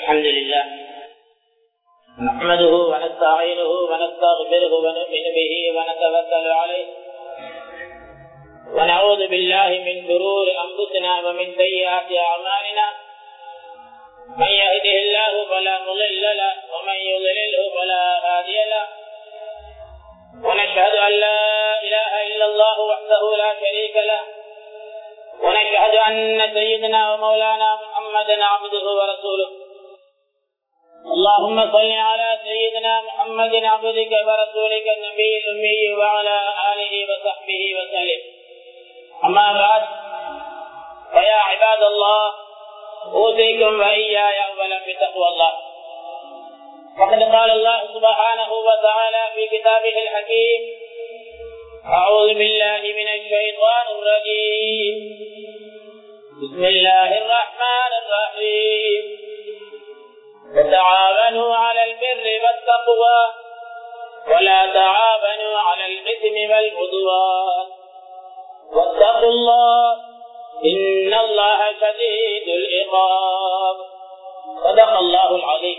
الحمد لله نحمده ونستعينه ونستغفره ونؤمن به ونتوكل عليه ونعوذ بالله من شرور انفسنا ومن سيئات اعمالنا من يهده الله فلا مضل له ومن يضلله فلا هادي له ونشهد ان لا اله الا الله وحده لا شريك له ونشهد ان سيدنا ومولانا محمدا عبده ورسوله اللهم صل على سيدنا محمد عبدك ورسولك النبي الامي وعلى اله وصحبه وسلم اما بعد فيا عباد الله اوصيكم واياي اولا بتقوى الله وقد قال الله سبحانه وتعالى في كتابه الحكيم أعوذ بالله من الشيطان الرجيم بسم الله الرحمن الرحيم وتعاونوا على البر والتقوى ولا تعاونوا على الإثم والعدوان واتقوا الله إن الله شديد العقاب صدق الله العظيم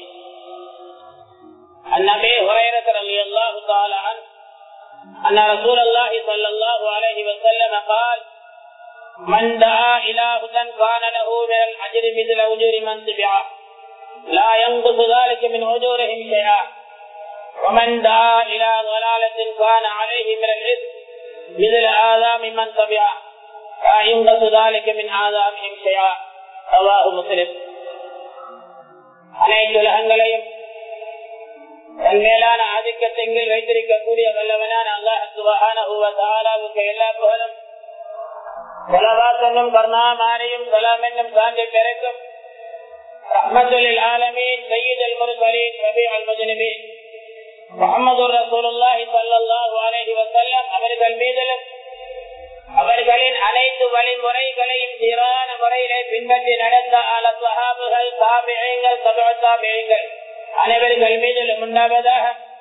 عن أبي هريرة رضي الله تعالى عنه أن رسول الله صلى الله عليه وسلم قال من دعا إلى هدى كان له من الأجر مثل أجور من تبعه لا ينقص ذلك من أجورهم شيئا ومن دعا إلى ضلالة كان عليه من الإثم مثل آذام من تبعه لا ينقص ذلك من آذامهم شيئا رواه مسلم அனைத்து உலகங்களையும் தன் மேலான ஆதிக்கத்தை எங்கில் வைத்திருக்கக்கூடிய வல்லவனான அல்லாஹ் சுபஹானஹுவதாலாவுக்கு எல்லா புகழும் கொலவாசனும் கருணாமாரியும் சலாம் என்னும் சான்று பிறக்கும் ரஹ்மத்துல் ஆலமீன் சையீத் அல் முர்சலீன் நபி அல் முஜ்னிபீன் முகமது ரசூலுல்லாஹி ஸல்லல்லாஹு அலைஹி வஸல்லம் அவர்கள் மீதிலும் அவர்களின் அனைத்து வழிமுறைகளையும் சீரான முறையிலே பின்பற்றி நடந்த ஆல சஹாபுகள் தாபியங்கள் சபா தாபியங்கள் அனைவர்கள் மீதிலும் உண்டாவதாக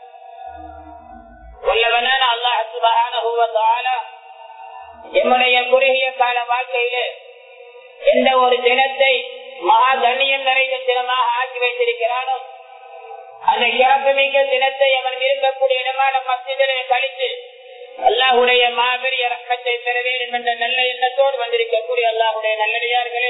உள்ளவனான அல்லாஹ் சுபஹான எம்முடைய குறுகிய கால வாழ்க்கையிலே எந்த ஒரு தினத்தை மகா கண்ணியம் நிறைந்த தினமாக ஆக்கி வைத்திருக்கிறானோ அந்த சிறப்புமிக்க தினத்தை அவன் விரும்பக்கூடிய இடமான மத்தியிலே கழித்து அல்லாஹுடைய மாபெரிய ரக்கத்தை பெற வேண்டும் என்ற நல்ல எண்ணத்தோடு வந்திருக்கக்கூடிய அல்லாஹுடைய நல்லடியார்களே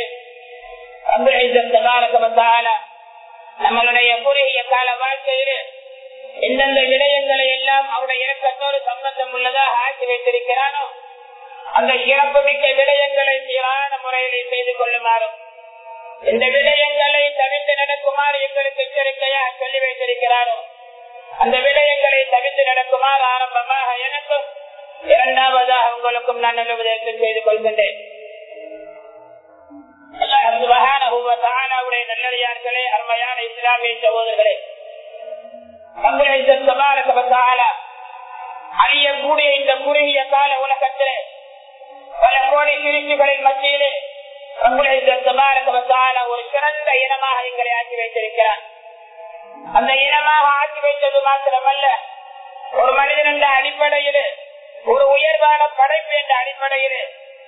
நம்மளுடைய குறுகிய கால வாழ்க்கையிலே எந்தெந்த விடயங்களை எல்லாம் அவருடைய இறக்கத்தோடு சம்பந்தம் உள்ளதாக ஆக்கி வைத்திருக்கிறானோ அந்த சிறப்புமிக்க விடயங்களை சீரான முறையிலே செய்து கொள்ளுமாறும் இந்த விடயங்களை தவிர்த்து நடக்குமாறு எங்களுக்கு எச்சரிக்கையாக சொல்லி வைத்திருக்கிறாரோ அந்த விடயங்களை தவிர்த்து நடக்குமாறு ஆரம்பமாக எனக்கும் இரண்டாவதாக உங்களுக்கும் நான் நல்ல உதயத்தில் செய்து கொள்கின்றேன் நல்லடியார்களே அருமையான இஸ்லாமிய சகோதரர்களே அழியக்கூடிய இந்த குறுகிய கால உலகத்திலே பல கோடி திருச்சிகளின் மத்தியிலே ஒரு சிறந்த இனமாக எங்களை ஆக்கி வைத்திருக்கிறார் அந்த இனமாக ஆக்கி வைத்தது மாத்திரமல்ல ஒரு மனிதன் என்ற அடிப்படையில் ஒரு உயர்வான படைப்பு என்ற அடிப்படையில்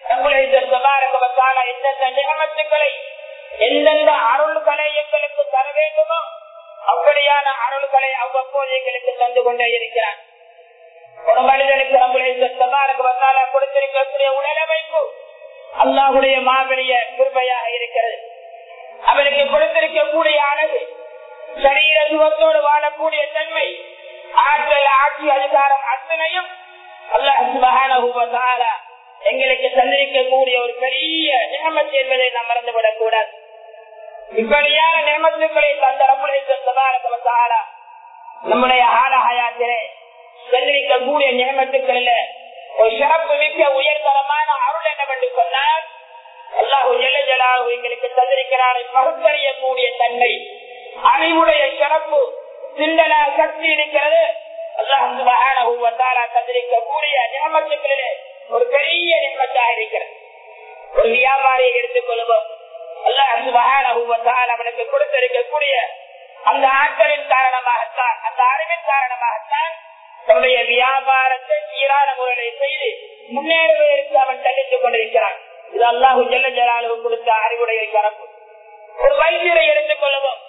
எந்தெந்த நிகமத்துக்களை எந்தெந்த அருள்களை எங்களுக்கு தர வேண்டுமோ அப்படியான அருள்களை அவ்வப்போது எங்களுக்கு தந்து கொண்டே இருக்கிறார் ஒரு மனிதனுக்கு நம்முடைய கொடுத்திருக்கக்கூடிய உடலமைப்பு அல்லாஹுடைய மாபெரிய கிருப்பையாக இருக்கிறது அவருக்கு கொடுத்திருக்கக்கூடிய அழகு சரீர சுகத்தோடு வாழக்கூடிய தன்மை ஆற்றல் ஆட்சி அதிகாரம் அத்தனையும் அல்லாஹ் எங்களுக்கு தந்திருக்கக்கூடிய ஒரு பெரிய நியமத்து என்பதை நாம் மறந்துவிடக் கூடாது இப்படியான நியமத்துக்களை தந்த நம்முடைய ஆலஹயாத்திலே தந்திருக்கக்கூடிய நியமத்துக்களில் ஒரு சிறப்பு மிக்க உயர்தரமான அருள் என்னவென்று சொன்னால் அல்லாஹு ஜெல்லஜலாஹு எங்களுக்கு தந்திருக்கிறாரை பகுத்தறியக்கூடிய தன்மை அறிவுடைய சிறப்பு சிந்தனா சக்தி இருக்கிறது அல்லாஹ் தந்திருக்கக்கூடிய நியமத்துக்களிலே ஒரு பெரிய நியமத்தாக இருக்கிறது ஒரு வியாபாரியை எடுத்துக் கொள்வோம் அல்லாஹ் அவனுக்கு கொடுத்திருக்கக்கூடிய அந்த ஆற்றலின் காரணமாகத்தான் அந்த அறிவின் காரணமாகத்தான் தன்னுடைய வியாபாரத்தை சீரான முறையில் செய்து முன்னேறுவதற்கு அவன் தள்ளித்துக் கொண்டிருக்கிறான் இது அல்லாஹு ஜல்ல ஜலாலு கொடுத்த அறிவுடைய சிறப்பு ஒரு வைத்தியரை எடுத்துக் கொள்வோம்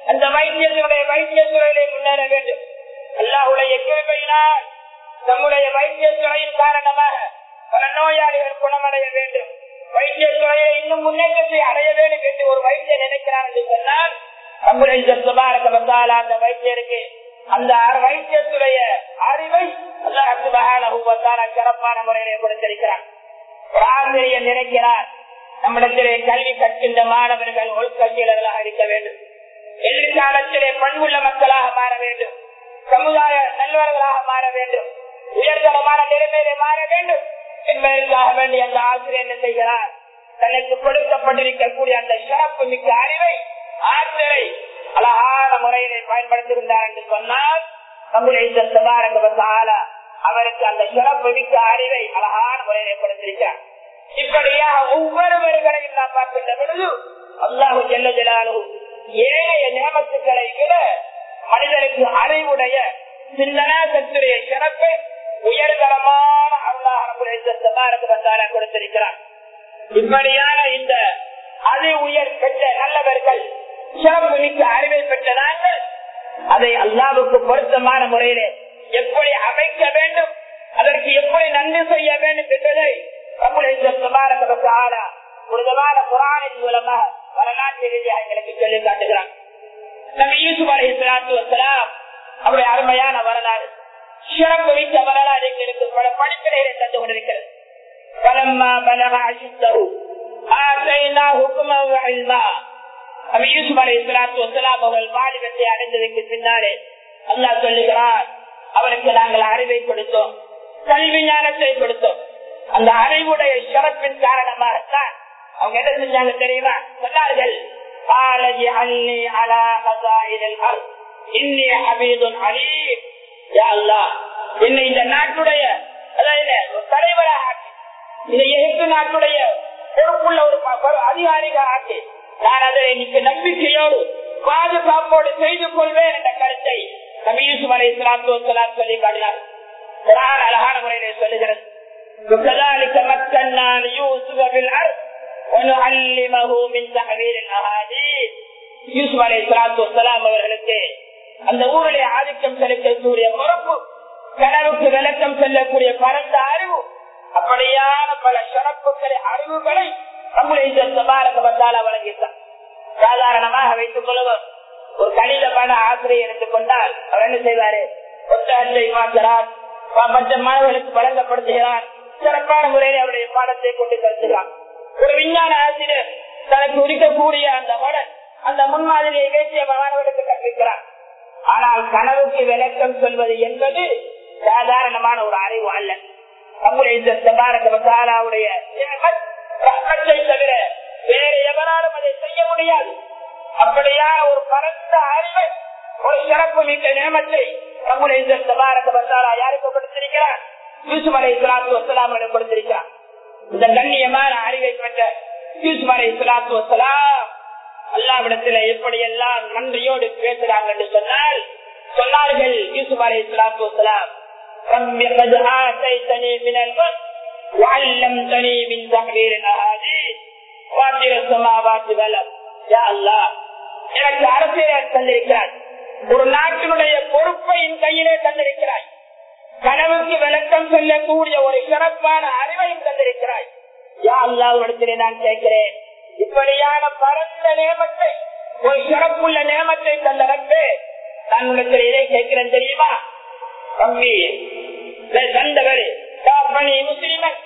அந்த வைத்தியத்தினுடைய வைத்தியத்துறையிலே முன்னேற வேண்டும் அல்லாஹுடைய கிருபையினால் நம்முடைய வைத்தியத்துறையின் காரணமாக பல நோயாளிகள் குணமடைய வேண்டும் வைத்தியத்துறையை இன்னும் முன்னேற்றத்தை அடைய வேண்டும் என்று ஒரு வைத்தியர் நினைக்கிறார் என்று சொன்னால் நம்முடைய சுபாரக அந்த வைத்தியருக்கு அந்த வைத்தியத்துடைய அறிவை சிறப்பான முறையிலே கொடுத்திருக்கிறார் ஒரு ஆசிரியர் நினைக்கிறார் நம்மிடத்திலே கல்வி கற்கின்ற மாணவர்கள் ஒழுக்கீழர்களாக இருக்க வேண்டும் எதிர்காலத்திலே பண்புள்ள மக்களாக மாற வேண்டும் சமுதாய நல்லவர்களாக மாற வேண்டும் உயர்தரமான நிலைமையிலே மாற வேண்டும் என்பதற்காக வேண்டி அந்த ஆசிரியர் என்ன செய்கிறார் தனக்கு கொடுக்கப்பட்டிருக்கக்கூடிய அந்த சிறப்பு மிக்க அறிவை ஆற்றலை அழகான முறையிலே பயன்படுத்தியிருந்தார் என்று சொன்னால் நம்முடைய இந்த சபாரக அவருக்கு அந்த சிறப்பு மிக்க அறிவை அழகான முறையிலே கொடுத்திருக்கிறார் இப்படியாக ஒவ்வொருவர்களையும் நாம் பார்க்கின்ற பொழுது அல்லாஹு ஜெல்ல ஜலாலு ஏழைய நியமத்துக்களை விட மனிதனுக்கு அறிவுடைய சிந்தனா சக்தியுடைய சிறப்பு உயர்தரமான அருளாக கொடுத்திருக்கிறார் இப்படியான இந்த அது உயர் பெற்ற நல்லவர்கள் சிறப்பு மிக்க அறிவை பெற்ற நாங்கள் அதை அல்லாவுக்கு பொருத்தமான முறையிலே எப்படி அமைக்க வேண்டும் அதற்கு எப்படி நன்றி செய்ய வேண்டும் என்பதை புனிதமான குரானின் மூலமாக வரலாற்று ரீதியாக எங்களுக்கு சொல்லி காட்டுகிறான் நம்ம யூசுப் அலி இஸ்லாத்து வசலாம் அவருடைய அருமையான வரலாறு சிறப்பு மிக்க வரலாறு எங்களுக்கு பல படிப்பினைகளை தந்து கொண்டிருக்கிறது பலம்மா பலக அசித்தரு ஆசைனா ஹுக்குமா இல்மா நம்ம யூசுப் அலி இஸ்லாத்து வசலாம் அவர்கள் வாலிபத்தை அடைந்ததற்கு பின்னாலே அல்லாஹ் சொல்லுகிறார் அவருக்கு நாங்கள் அறிவை கொடுத்தோம் கல்வி ஞானத்தை கொடுத்தோம் அந்த அறிவுடைய சிறப்பின் காரணமாகத்தான் அவங்க என்ன செஞ்சாங்க தெரியுமா சொன்னார்கள் என்னை இந்த நாட்டுடைய தலைவராக ஆக்கி இந்த எகிப்து நாட்டுடைய பொறுப்புள்ள ஒரு அதிகாரிகள் ஆக்கி நான் அதை இன்னைக்கு நம்பிக்கையோடு பாதுகாப்போடு செய்து கொள்வேன் என்ற கருத்தை நபீசு அலை இஸ்லாத்து சொல்லி காட்டினார் குரான் அழகான முறையிலே சொல்லுகிறது وكذلك مكنا ليوسف في الارض ونعلمه من تحويل الاحاديث யூசுப் அலை சலாத்து வலாம் அவர்களுக்கு அந்த ஊரிலே ஆதிக்கம் செலுத்தக்கூடிய பொறுப்பு கனவுக்கு விளக்கம் செல்லக்கூடிய பரந்த அறிவு அப்படியான பல சிறப்புகளை அறிவுகளை நம்முடைய சபாரகத்தால் வழங்கிட்டார் சாதாரணமாக வைத்துக் கொள்வோம் ஒரு கணித பாட ஆசிரியர் எடுத்துக்கொண்டால் அவர் என்ன செய்வாரு புத்தகத்தை மாற்றுறார் மற்ற மாணவர்களுக்கு வழங்கப்படுத்துகிறார் சிறப்பான முறையில் அவருடைய பாடத்தை கொண்டு கருத்துகிறார் ஒரு விஞ்ஞான ஆசிரியர் தனக்கு உரிக்கக்கூடிய அந்த மடன் அந்த முன்மாதிரியை பேசிய மாணவர்களுக்கு கற்பிக்கிறார் ஆனால் கனவுக்கு விளக்கம் சொல்வது என்பது சாதாரணமான ஒரு அறிவு அல்ல நம்முடைய இந்த சபாரகவுடைய தவிர வேற எவராலும் அதை செய்ய முடியாது அப்படியா ஒரு பரந்த அறிவை ஒரு சிறப்பு மிக்க நியமத்தை நம்முடைய இந்த சபாரக பசாரா யாருக்கு கொடுத்திருக்கிறார் யூசுப் அலை இஸ்லாத்து வசலாம் கொடுத்திருக்கிறார் இந்த கண்ணியமான அறிவை பெற்ற யூசுப் அலை இஸ்லாத்து வசலாம் அல்லாவிடத்துல எப்படி எல்லாம் நன்றியோடு பேசுறாங்க என்று சொன்னால் சொன்னார்கள் யூசுப் அலை இஸ்லாத்து வசலாம் رب قد آتيتني من الملك وعلمتني من تحرير الأحاديث فاطر السماوات والأرض يا الله எனக்கு அரசியல் தந்திருக்கிறார் ஒரு நாட்டினுடைய பொறுப்பை என் கையிலே தந்திருக்கிறாய் கனவுக்கு விளக்கம் சொல்லக்கூடிய ஒரு சிறப்பான அறிவையும் தந்திருக்கிறாய் யா அல்லாவிடத்திலே நான் கேட்கிறேன் இப்படியான பரந்த நியமத்தை ஒரு சிறப்புள்ள நியமத்தை தந்த ரப்பே நான் உனக்கு இதை கேட்கிறேன் தெரியுமா தம்பி தந்தவரே முஸ்லிமன்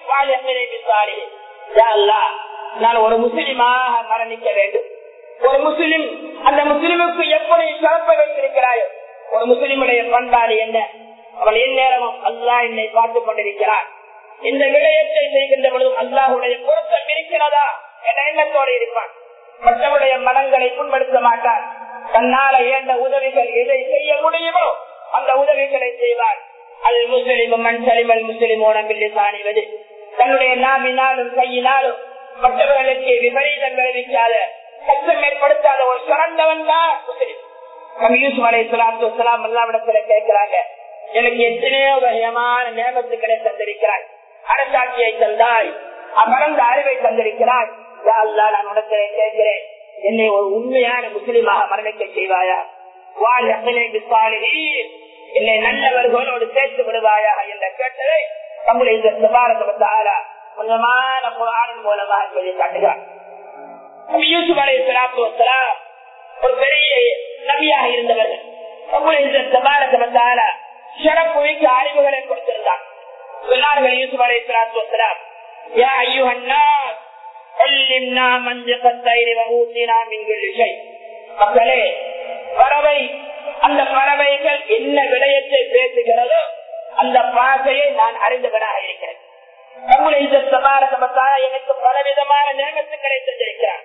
நான் ஒரு முஸ்லிமாக மரணிக்க வேண்டும் ஒரு முஸ்லிம் அந்த முஸ்லிமுக்கு எப்படி சிறப்பை வைத்திருக்கிறாயோ ஒரு முஸ்லிமுடைய பண்பாடு என்ன அவன் எந்நேரமும் அல்லாஹ் என்னை பார்த்துக் கொண்டிருக்கிறார் இந்த விடயத்தை செய்கின்ற பொழுதும் அல்லாஹுடைய பொருத்தம் இருக்கிறதா என்ற எண்ணத்தோடு இருப்பான் மற்றவருடைய மனங்களை புண்படுத்த மாட்டார் தன்னால ஏந்த உதவிகள் எதை செய்ய முடியுமோ அந்த உதவிகளை செய்வார் அல் முஸ்லிமும் மண் சலிமல் முஸ்லிமோட சாணிவது தன்னுடைய நாமினாலும் கையினாலும் மற்றவர்களுக்கு விபரீதம் விளைவிக்காத கஷ்டம் ஏற்படுத்தாத ஒரு சிறந்தவன் தான் முஸ்லிம் யூசுப் அலை சலாத்து வலாம் எல்லாவிடத்துல கேட்கிறாங்க எனக்கு எத்தனையோ வகையமான நேமத்துக்களை தந்திருக்கிறாய் அரசாட்சியை தந்தாய் அமர்ந்த அறிவை தந்திருக்கிறாய் நான் உடத்திலே கேட்கிறேன் என்னை ஒரு உண்மையான முஸ்லிமாக மரணிக்க செய்வாயா வாழ்க்கை என்னை நல்லவர்களோடு சேர்த்து விடுவாயா என்ற கேட்டதை நம்முடைய இந்த சுபாரத்தால கொஞ்சமான குரானின் மூலமாக சொல்லி காட்டுகிறார் யூசுப் அலை சலாத்து வசலாம் ஒரு பெரிய நபியாக இருந்தவர்கள் நம்முடைய இந்த சுபாரத்தால சிறப்பு மிக்க அறிவுகளை கொடுத்திருந்தார் சொன்னார்கள் யூசுப் அலை சலாத்து வசலாம் யா ஐயுஹன்னா علمنا منطق الطير وأوتينا من كل شيء மக்களே பறவை அந்த பறவைகள் என்ன விடயத்தை பேசுகிறதோ அந்த பாசையை நான் அறிந்தவனாக இருக்கிறேன் நம்முடைய இந்த சபாரசமத்தால எனக்கு பலவிதமான நேமத்துக்களை தந்திருக்கிறார்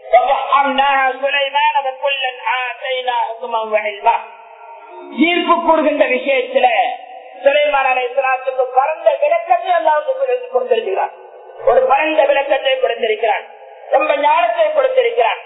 தீர்ப்பு கூறுகின்ற விஷயத்துல சுலைமான் அலைசலாத்துக்கு பரந்த விளக்கத்தை அல்லாவுக்கு கொடுத்திருக்கிறார் ஒரு பரந்த விளக்கத்தை கொடுத்திருக்கிறான் ரொம்ப ஞானத்தை கொடுத்திருக்கிறான்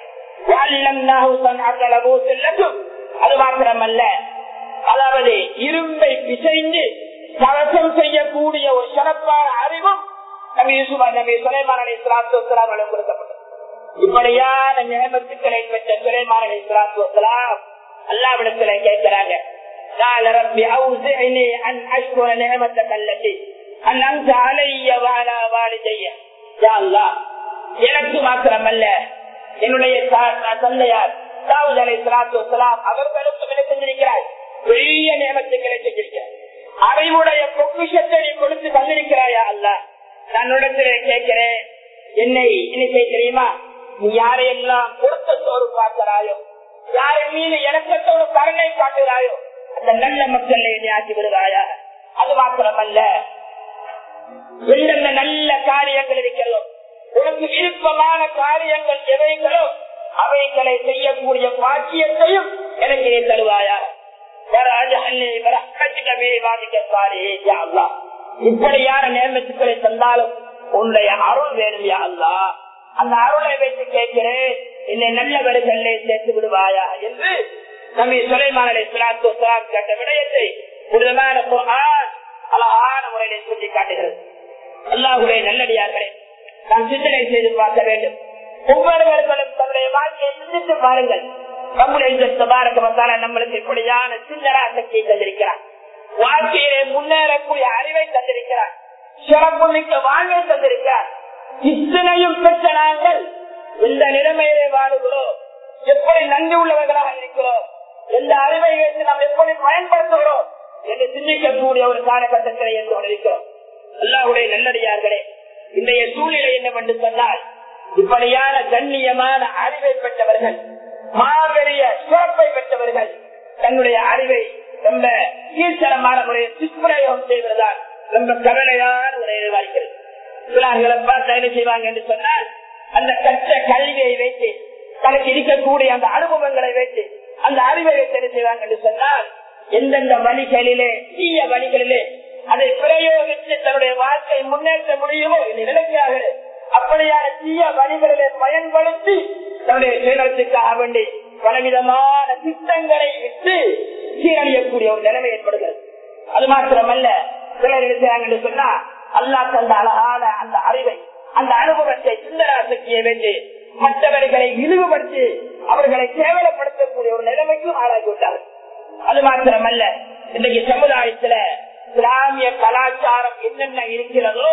அது மாத்திரமல்ல அதாவது இரும்பை பிசைந்து கவசம் செய்யக்கூடிய ஒரு சிறப்பான அறிவும் நபி யூசுபா நபி சுலைமான் அலி இஸ்லாத்து வலாம் கொடுக்கப்பட்டது இப்படியான நியமத்துக்களை பெற்ற சுலைமான் அலி இஸ்லாத்து வலாம் அல்லாவிடத்துல கேட்கிறாங்க قال رب أوزعني أن أشكر نعمتك التي أنعمت علي وعلى والدي يا الله எனக்கு மாத்திரமல்ல என்னுடைய தந்தையார் தாவூத் அலை சலாத்து வலாம் அவர்களுக்கும் என்ன செஞ்சிருக்கிறார் பெரிய நியமத்துக்களை செஞ்சிருக்கிறார் அறிவுடைய பொக்கிஷத்தை நீ கொடுத்து தந்திருக்கிறாயா அல்ல நான் இடத்திலே கேட்கிறேன் என்னை இன்னைக்கு தெரியுமா நீ யாரையெல்லாம் பொருத்தத்தோடு பார்க்கிறாயோ யாரின் மீது இறக்கத்தோடு கருணை காட்டுகிறாயோ அந்த நல்ல மக்களை நீ ஆக்கி விடுவாயா அது மாத்திரமல்ல எந்தெந்த நல்ல காரியங்கள் இருக்கிறதோ உனக்கு விருப்பமான காரியங்கள் எவைகளோ அவைகளை செய்யக்கூடிய பாக்கியத்தையும் எனக்கு நீ தருவாயா இப்படியான நேமத்துக்களை தந்தாலும் உன்னுடைய அருள் வேணுமையா அல்லா அந்த அருளை வைத்து கேட்கிறேன் என்னை நல்லவர்கள் சேர்த்து விடுவாயா என்று நம்பி சுலைமான கேட்ட விடயத்தை புனிதமான அழகான முறையிலே சொல்லி காட்டுகிறது அல்லாஹுடைய நல்லடியார்களே நாம் சிந்தனை செய்து பார்க்க வேண்டும் ஒவ்வொருவர்களும் தன்னுடைய வாழ்க்கையை சிந்தித்து பாருங்கள் நம்முடைய இந்த சுபாரக மசாலா நம்மளுக்கு இப்படியான சிந்தனா சக்தியை தந்திருக்கிறார் வாழ்க்கையிலே முன்னேறக்கூடிய அறிவை தந்திருக்கிறார் சிறப்பு மிக்க வாழ்வை தந்திருக்கிறார் இத்தனையும் பெற்ற நாங்கள் இந்த நிலைமையிலே வாழுகிறோம் எப்படி நன்றி உள்ளவர்களாக இருக்கிறோம் எந்த அறிவை வைத்து நாம் எப்படி பயன்படுத்துகிறோம் என்று சிந்திக்கக்கூடிய ஒரு காலகட்டத்தில் இருந்து கொண்டிருக்கிறோம் அல்லாஹுடைய நல்லடியார்களே இன்றைய சூழ்நிலை என்னவென்று சொன்னால் இப்படியான கண்ணியமான அறிவை பெற்றவர்கள் மாபெரிய சிறப்பை பெற்றவர்கள் தன்னுடைய அறிவை ரொம்ப கீழ்த்தரமான முறையில் துஷ்பிரயோகம் செய்வதால் ரொம்ப கவலையான முறையில் வாழ்கிறது சிலார்களை பார்த்து என்ன செய்வாங்க என்று சொன்னால் அந்த கற்ற கல்வியை வைத்து தனக்கு இருக்கக்கூடிய அந்த அனுபவங்களை வைத்து அந்த அறிவை வைத்து என்ன செய்வாங்க என்று சொன்னால் எந்தெந்த வழிகளிலே தீய வழிகளிலே அதை பிரயோகித்து தன்னுடைய வாழ்க்கை முன்னேற்ற முடியுமோ என்று நிலைமையாக அப்படியான தீய வழிகளிலே பயன்படுத்தி தன்னுடைய சுயநலத்துக்காக வேண்டி பலவிதமான திட்டங்களை விட்டு சீரழியக்கூடிய ஒரு நிலைமை ஏற்படுகிறது அது மாத்திரமல்ல சிலர் இருக்கிறாங்க என்று சொன்னா அல்லா தந்த அழகான அந்த அறிவை அந்த அனுபவத்தை சிந்தனா சக்தியை வைத்து மற்றவர்களை இழிவுபடுத்தி அவர்களை கேவலப்படுத்தக்கூடிய ஒரு நிலைமைக்கும் ஆளாகிவிட்டார்கள் அது மாத்திரமல்ல இன்றைக்கு சமுதாயத்துல இஸ்லாமிய கலாச்சாரம் என்னென்ன இருக்கிறதோ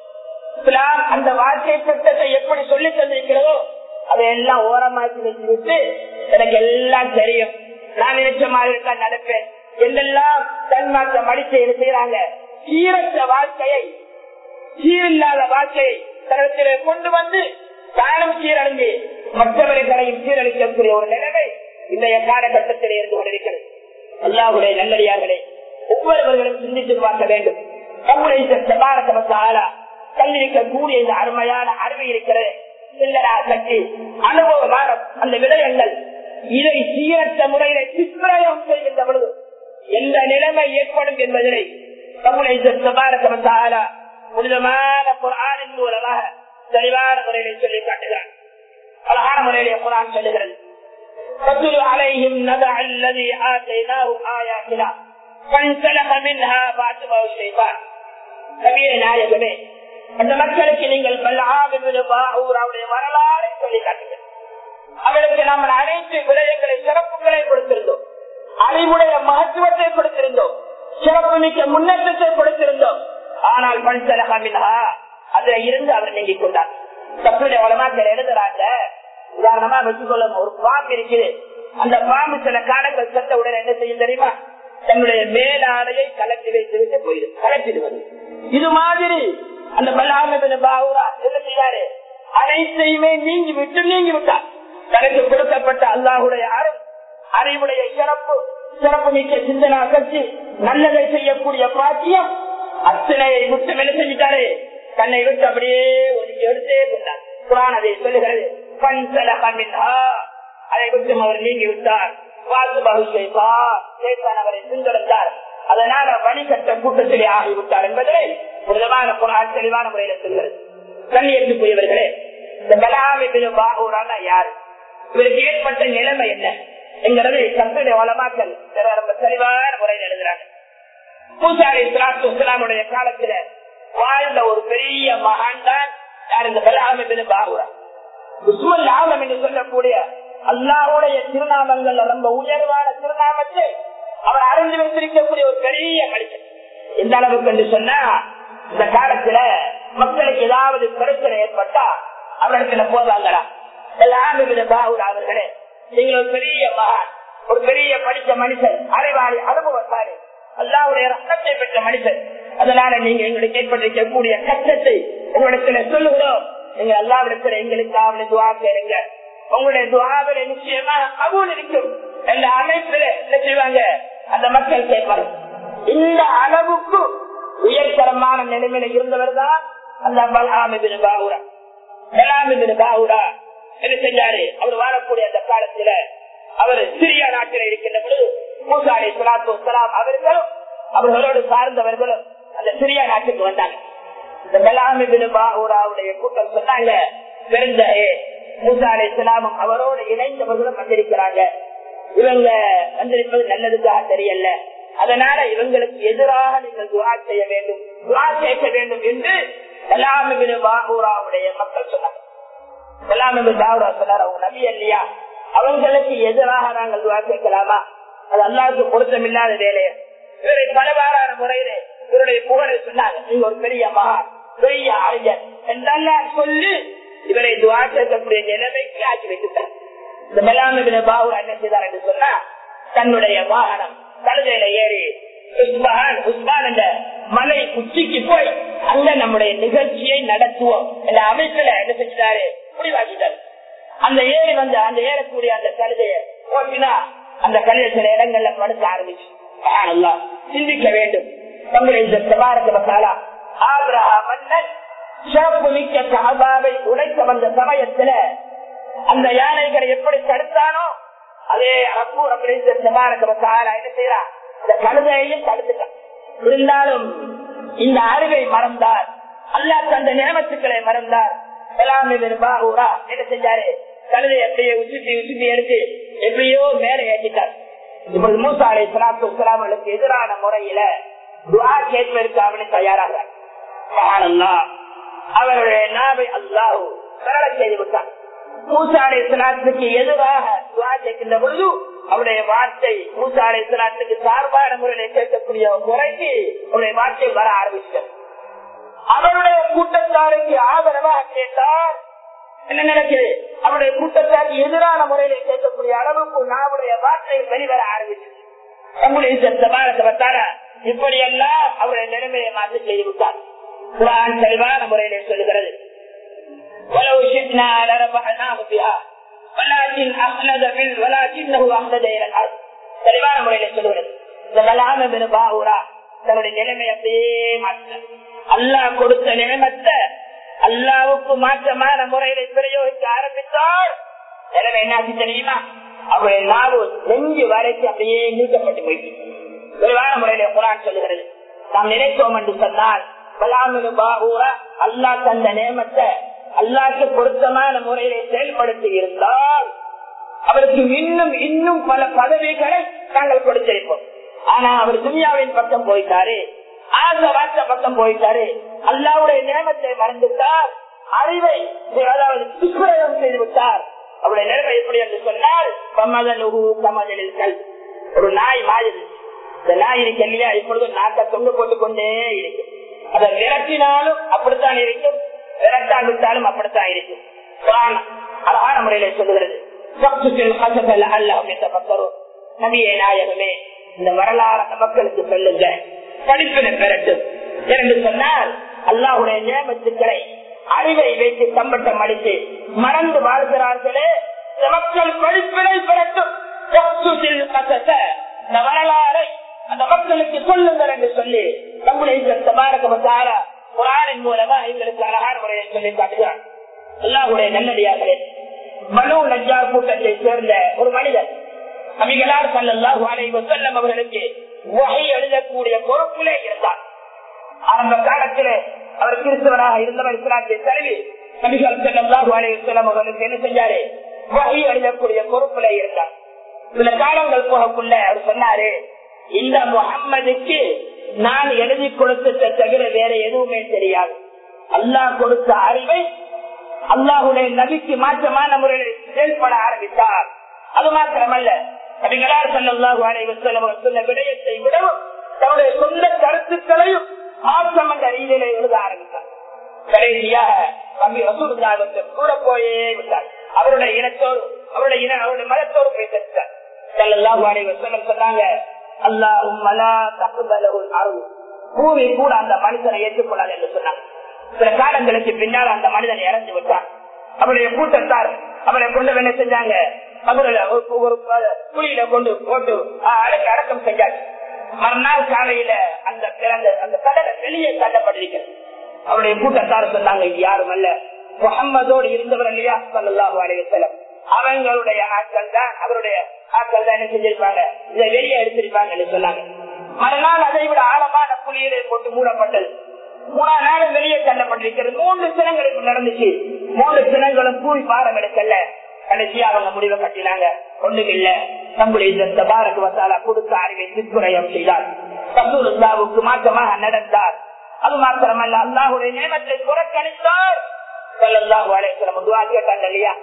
இஸ்லாம் அந்த வாழ்க்கை திட்டத்தை எப்படி சொல்லி தந்திருக்கிறதோ அதையெல்லாம் ஓரமாக்கி வச்சுவிட்டு எனக்கு எல்லாம் தெரியும் நான் நினைச்ச மாதிரி தான் நடப்பேன் என்றெல்லாம் தன்மாற்றம் அடித்து என்ன செய்யறாங்க சீரற்ற வாழ்க்கையை சீரில்லாத வாழ்க்கையை தனத்திலே கொண்டு வந்து தானும் சீரழிந்து மற்றவர்களையும் சீரழிக்கக்கூடிய ஒரு நிலைமை இன்றைய காலகட்டத்தில் இருந்து கொண்டிருக்கிறது அல்லாஹுடைய நல்லடியார்களே ஒவ்வொருவர்களும் சிந்தித்து பார்க்க வேண்டும் நம்முடைய இந்த சபாரசமசாலா கண்டிருக்கக்கூடிய இந்த அருமையான அறிவு இருக்கிறது சில்லரா சக்தி அனுபவமான அந்த விடயங்கள் இதை சீரற்ற முறையில சித்திரயம் செய்கின்ற பொழுது எந்த நிலைமை ஏற்படும் என்பதனை நம்முடைய இந்த சபாரசமசாலா புனிதமான குரானின் மூலமாக தெளிவான முறையிலே சொல்லி காட்டுகிறார் அழகான முறையிலே குரான் சொல்லுகிறது رجل عليهم نبع الذي آتيناه آياتنا فانسلخ منها فاتبعه الشيطان நபியே நாயகமே அந்த மக்களுக்கு நீங்கள் பல்லாவுடைய வரலாறை சொல்லி காட்டுங்கள் அவளுக்கு நாம் அனைத்து விடயங்களை சிறப்புகளை கொடுத்திருந்தோம் அறிவுடைய மகத்துவத்தை கொடுத்திருந்தோம் சிறப்பு மிக்க முன்னேற்றத்தை கொடுத்திருந்தோம் ஆனால் பஞ்சலகமினா அதுல இருந்து அவர் நீங்கிக் கொண்டார் தப்புடைய உலமாக்கள் எழுதுறாங்க உதாரணமா வச்சுக்கொள்ள ஒரு பாம்பு இருக்குது அந்த பாம்பு சில காலங்கள் செத்த உடனே என்ன செய்யும் தெரியுமா தன்னுடைய மேலாடையை கலட்டி வைத்து விட்டு போயிடும் கலட்டிடுவது இது மாதிரி அந்த பல்லாமின் பாவுரா என்ன செய்யாரு அனைத்தையுமே நீங்கி விட்டு நீங்கி விட்டார் தனக்கு கொடுக்கப்பட்ட அல்லாஹுடைய அருள் அறிவுடைய சிறப்பு சிறப்பு மிக்க சிந்தனா கட்சி நல்லதை செய்யக்கூடிய பாக்கியம் அத்தனையை விட்டு என்ன செஞ்சிட்டாரு தன்னை விட்டு அப்படியே ஒதுக்கி எடுத்தே கொண்டார் குரான் அதை சொல்லுகிறது அதை விட்டு அவர் நீங்கி விட்டார் வாசு பகுஷேதான் அவரை பின்தொடர்ந்தார் அதனால வழிகட்ட கூட்டத்திலே ஆகிவிட்டார் என்பதை விதமான குரான் தெளிவான முறையில் சொல்கிறது கண்ணியத்துக்குரியவர்களே இந்த பலாமி பாகூரான யாரு இவருக்கு ஏற்பட்ட நிலைமை என்ன என்கிறது சத்துடைய வளமாக்கல் ரொம்ப தெளிவான முறையில் எழுதுறாங்க பூசாரி இஸ்லாமுடைய காலத்துல வாழ்ந்த ஒரு பெரிய மகான் தான் யார் இந்த பலாமி பாகூரா உஸ்மல் ஆலம் என்று சொல்லக்கூடிய அல்லாவுடைய திருநாமங்கள் ரொம்ப உயர்வான திருநாமத்தை அவர் அறிந்து வைத்திருக்கக்கூடிய ஒரு பெரிய மனிதன் எந்த அளவுக்கு என்று சொன்னா இந்த காலத்துல மக்களுக்கு ஏதாவது பிரச்சனை ஏற்பட்டா அவரிடத்துல போவாங்களா பாகுர் அவர்களே நீங்கள் ஒரு பெரிய மகான் ஒரு பெரிய படித்த மனுஷன் அறிவாளி அனுபவத்தாரி அல்லாவுடைய ரத்தத்தை பெற்ற மனுஷன் அதனால நீங்க எங்களுக்கு ஏற்பட்டிருக்கக்கூடிய கஷ்டத்தை உங்களிடத்துல சொல்லுகிறோம் நீங்க அல்லாவிடத்துல எங்களுக்காக துவா கேளுங்க உங்களுடைய துவாவில நிச்சயமா கபூல் இருக்கும் என்ற அமைப்புல என்ன செய்வாங்க அந்த மக்கள் கேட்பாங்க இந்த அளவுக்கு உயர்தரமான நிலைமையில இருந்தவர் தான் அந்த பலாமிபின் பாகுரா பலாமிபின் பாகுரா என்ன செஞ்சாரு அவர் வாழக்கூடிய அந்த காலத்துல அவர் சிரியா நாட்டில் இருக்கின்ற பொழுது மூசாரி சலாத்து வலாம் அவர்களும் அவர்களோடு சார்ந்தவர்களும் அந்த சிரியா நாட்டுக்கு வந்தாங்க இந்த பலாமிபின் பாகுராவுடைய கூட்டம் சொன்னாங்க பெருந்தாயே மூசா அலை இஸ்லாமும் அவரோடு இணைந்தவர்களும் வந்திருக்கிறாங்க இவங்க வந்திருப்பது நல்லதுக்காக தெரியல அதனால இவங்களுக்கு எதிராக நீங்கள் துவா செய்ய வேண்டும் துவா கேட்க வேண்டும் என்று கலாமிபின் பாகூராவுடைய மக்கள் சொன்னாங்க கலாமிபின் பாகூரா சொன்னார் அவங்க நபி இல்லையா அவங்களுக்கு எதிராக நாங்கள் துவா கேட்கலாமா அது அல்லாவுக்கு பொருத்தமில்லாத வேலையை இவரை பலவாறான முறையிலே இவருடைய புகழை சொன்னாங்க நீங்க ஒரு பெரிய மகான் பெரிய அறிஞர் என்றெல்லாம் சொல்லி இவரை துவா கேட்கக்கூடிய நிலைமைக்கு ஆக்கி வைத்துட்டார் இந்த மெலாமிபின் பாபு என்ன செய்தார் என்று சொன்னா தன்னுடைய வாகனம் கழுதையில ஏறி உஸ்மான் உஸ்மான் என்ற மலை உச்சிக்கு போய் அங்க நம்முடைய நிகழ்ச்சியை நடத்துவோம் என்ற அமைப்புல என்ன செஞ்சாரு முடிவாக்கிட்டார் அந்த ஏறி வந்து அந்த ஏறக்கூடிய அந்த கழுதையை ஓட்டினா அந்த கழுதை சில இடங்கள்ல படுத்த ஆரம்பிச்சு சிந்திக்க வேண்டும் தங்களுடைய இந்த சபாரக ஆபிரஹா மன்னன் சிறப்பு மிக்க காபாவை உடைக்க வந்த சமயத்துல அந்த யானைகளை எப்படி தடுத்தானோ அதே ரப்பு அப்படின்னு என்ன செய்யறான் இந்த கழுதையையும் தடுத்துட்டான் இருந்தாலும் இந்த அறிவை மறந்தார் அல்லாஹ் அந்த நியமத்துக்களை மறந்தார் என்ன செஞ்சாரு கழுதை எப்படியோ உசுப்பி உசுப்பி எடுத்து எப்படியோ மேலே ஏற்றிட்டார் இப்படி மூசா அலை சலாத்து இஸ்லாமர்களுக்கு எதிரான முறையில துவா கேட்பதற்கு அவனு தயாராகிறார் அவருடைய நாவை அல்லாஹூ சரள செய்து விட்டார் மூசாடை இஸ்லாத்துக்கு எதிராக துவா கேட்கின்ற பொழுது அவருடைய வார்த்தை மூசாடை இஸ்லாத்துக்கு சார்பான முறையில கேட்கக்கூடிய முறைக்கு அவருடைய வார்த்தை வர ஆரம்பிச்சது அவருடைய கூட்டத்தாருக்கு ஆதரவாக கேட்டார் என்ன நடக்குது அவருடைய கூட்டத்தாருக்கு எதிரான முறையில கேட்கக்கூடிய அளவுக்கு நாவுடைய வார்த்தை வெளிவர ஆரம்பிச்சது நம்முடைய சமாளத்தை இப்படி எல்லாம் அவருடைய நிலைமையை மாற்றி செய்து விட்டார் குரான் தெளிவான முறையிலே சொல்லுகிறது ولو شئنا لرفعناه بها ولكن أخلد بال ولكنه أخلد إلى الأرض தெளிவான முறையில சொல்லுகிறது இந்த கலாம பாவுரா தன்னுடைய நிலைமை அப்படியே மாற்ற அல்லாஹ் கொடுத்த நிலைமத்தை அல்லாவுக்கு மாற்றமான முறையில பிரயோகிக்க ஆரம்பித்தால் நிலைமை என்னாச்சு தெரியுமா அவருடைய நாவு நெஞ்சு வரைக்கும் அப்படியே நீக்கப்பட்டு போயிட்டு தெளிவான முறையில குரான் சொல்லுகிறது நாம் நினைத்தோம் என்று சொன்னால் அல்லா தந்த நேமத்தை அல்லாக்கு பொருத்தமான முறையில செயல்படுத்தி இருந்தால் அவருக்கு இன்னும் இன்னும் பல பதவிகளை நாங்கள் கொடுத்திருப்போம் ஆனா அவர் துனியாவின் பக்கம் போயிட்டாரு ஆழ்ந்த வார்த்தை பக்கம் போயிட்டாரு அல்லாவுடைய நியமத்தை மறந்துட்டார் அறிவை அதாவது துஷ்பிரயோகம் செய்து விட்டார் அவருடைய நிலைமை எப்படி என்று சொன்னால் கமதலுகு கமதலில் கல் ஒரு நாய் மாதிரி இந்த நாய் இருக்கு இல்லையா இப்பொழுது நாட்டை தொண்டு போட்டு கொண்டே இருக்கும் அதை விரட்டினாலும் அப்படித்தான் இருக்கும் விரட்டாவிட்டாலும் அப்படித்தான் இருக்கும் குரான் அழகான முறையில சொல்லுகிறது சப்சுக்கில் கசபல் அல்லாஹ் என்ற பக்கரும் நபியே நாயகமே இந்த வரலாறு அந்த மக்களுக்கு சொல்லுங்க படிப்பினை பெறட்டும் என்று சொன்னால் அல்லாஹுடைய நியமத்துக்களை அறிவை வைத்து கம்பட்டம் அடித்து மறந்து வாழ்கிறார்களே இந்த மக்கள் படிப்பினை பெறட்டும் சப்சுக்கில் கசச இந்த வரலாறை அந்த மக்களுக்கு சொல்லுங்கள் என்று சொல்லி நம்முடைய தபாரக குரானின் மூலமா எங்களுக்கு அழகான முறையை சொல்லி காட்டுகிறான் அல்லாஹுடைய நல்லடியார்களே மனு லஜ்ஜா கூட்டத்தை சேர்ந்த ஒரு மனிதர் நபிகளார் சல்லாஹூ அலைவ செல்லம் அவர்களுக்கு வகை எழுதக்கூடிய பொறுப்பிலே இருந்தார் ஆரம்ப காலத்திலே அவர் கிறிஸ்தவராக இருந்தவர் இஸ்லாத்தை தழுவி நபிகள் செல்லாஹூ அலைவ செல்லம் அவர்களுக்கு என்ன செஞ்சாரு வகை எழுதக்கூடிய பொறுப்பிலே இருந்தார் சில காலங்கள் போகக்குள்ள அவர் சொன்னாரு இந்த முகம்மதுக்கு நான் எழுதி கொடுத்த தவிர வேற எதுவுமே தெரியாது அல்லாஹ் கொடுத்த அறிவை அல்லாஹுடைய நபிக்கு மாற்றமான முறையில் செயல்பட ஆரம்பித்தார் அது மாத்திரமல்ல நபிகளார் சல்லாஹூ அலைவசல்லம் சொன்ன விடயத்தை விடவும் தன்னுடைய சொந்த கருத்துக்களையும் மாற்றம் என்ற ரீதியில எழுத ஆரம்பித்தார் கடைசியாக நம்பி ரசூலுல்லாவிற்கு கூட போயே விட்டார் அவருடைய இனத்தோடு அவருடைய இன அவருடைய மதத்தோடு போய் சென்றார் சல்லாஹூ அலைவசல்லம் சொன்னாங்க அல்லாஹும் அருள் பூமி கூட அந்த மனிதனை ஏற்றுக்கொள்ளாது என்று சொன்னாங்க சில காலங்களுக்கு பின்னால் அந்த மனிதன் இறந்து விட்டார் அவருடைய கூட்டத்தார் அவரை கொண்டு என்ன செஞ்சாங்க அவருடைய ஒரு குழியில கொண்டு போட்டு அடக்க அடக்கம் செஞ்சாச்சு மறுநாள் காலையில அந்த பிறந்த அந்த கடலை வெளியே தள்ளப்பட்டிருக்கிறது அவருடைய கூட்டத்தார் சொன்னாங்க இது யாரும் அல்ல முகம்மதோடு இருந்தவர் இல்லையா சல்லாஹு அலைவசலம் அவங்களுடைய ஆட்கள் தான் அவருடைய ஆட்கள் தான் என்ன செஞ்சிருப்பாங்க இதை வெளியே எடுத்திருப்பாங்க சொன்னாங்க மறுநாள் அதை விட ஆழமான குழியிலே போட்டு மூடப்பட்டது மூணாம் நாள் வெளியே தள்ளப்பட்டிருக்கிறது மூன்று தினங்களுக்கு நடந்துச்சு மூன்று தினங்களும் கூலி பாரம் எடுக்கல கடைசியா அவங்க முடிவை கட்டினாங்க ஒண்ணும் இல்ல நம்முடைய இந்த பாரக்கு வசாலா கொடுத்த அறிவை திருக்குறையம் செய்தார் சசூருல்லாவுக்கு மாற்றமாக நடந்தார் அது மாத்திரமல்ல அல்லாஹுடைய நியமத்தை புறக்கணித்தார் கேட்டாங்க இல்லையா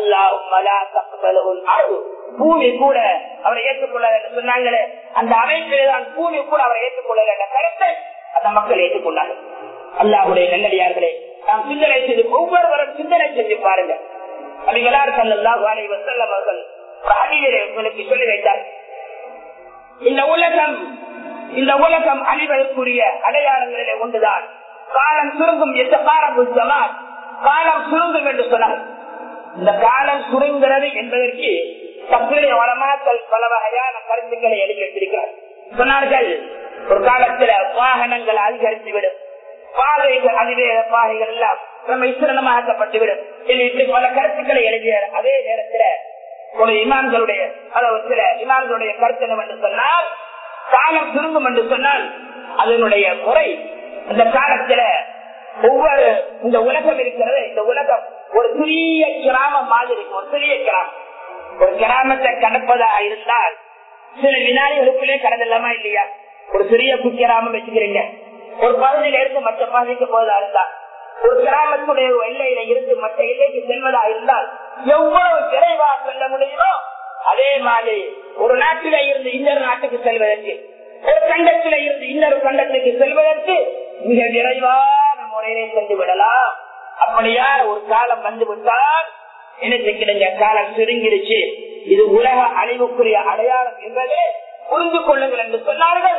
பூமி கூட அவரை ஏற்றுக்கொள்ள சொன்னாங்களே அந்த அமைப்பிலே தான் பூமி கூட அவரை ஏற்றுக்கொள்ள என்ற கருத்தை அந்த மக்கள் ஏற்றுக்கொண்டார்கள் அல்லாஹுடைய நல்லடியார்களே நாம் சிந்தனை செய்து ஒவ்வொருவரும் சிந்தனை செஞ்சு பாருங்க அவைகளார் சல்லாஹு அலை வசல்லம் அவர்கள் உங்களுக்கு சொல்லி வைத்தார் இந்த உலகம் இந்த உலகம் அழிவதற்குரிய அடையாளங்களிலே ஒன்றுதான் காலம் சுருங்கும் எந்த காலம் ஜமாத் காலம் சுருங்கும் என்று சொன்னார் இந்த காலம் சுருங்கிறது என்பதற்கு தப்பிலே வளமாக்கள் பல வகையான கருத்துக்களை எழுதி வைத்திருக்கிறார் சொன்னார்கள் ஒரு காலத்துல வாகனங்கள் அதிகரித்துவிடும் பாதைகள் அதிவேக பாதைகள் எல்லாம் நம்ம இசரணமாக்கப்பட்டுவிடும் என்று பல கருத்துக்களை எழுதிய அதே நேரத்துல ஒரு இமான்களுடைய அதாவது சில இமான்களுடைய கருத்து என்று சொன்னால் காலம் சுருங்கும் என்று சொன்னால் அதனுடைய முறை அந்த காலத்துல ஒவ்வொரு இந்த உலகம் இருக்கிறது இந்த உலகம் ஒரு சிறிய கிராமம் மாதிரி ஒரு சிறிய கிராமம் ஒரு கிராமத்தை கடப்பதா இருந்தால் சில வினாடிகளுக்குள்ளே கடந்தலாமா இல்லையா ஒரு சிறிய குக்கிராமம் வச்சுக்கிறீங்க ஒரு பகுதியில இருந்து மற்ற பகுதிக்கு போவதா இருந்தா ஒரு கிராமத்துடைய எல்லையில இருந்து மற்ற எல்லைக்கு செல்வதா இருந்தால் எவ்வளவு விரைவா செல்ல முடியுமோ அதே மாதிரி ஒரு நாட்டில இருந்து இன்னொரு நாட்டுக்கு செல்வதற்கு ஒரு கண்டத்தில இருந்து இன்னொரு கண்டத்துக்கு செல்வதற்கு மிக விரைவான முறையிலே சென்று விடலாம் அப்படியா ஒரு காலம் வந்து விட்டால் என்ன கிடைங்க காலம் சுருங்கிடுச்சு இது உலக அழிவுக்குரிய அடையாளம் என்பதே புரிந்து கொள்ளுங்கள் என்று சொன்னார்கள்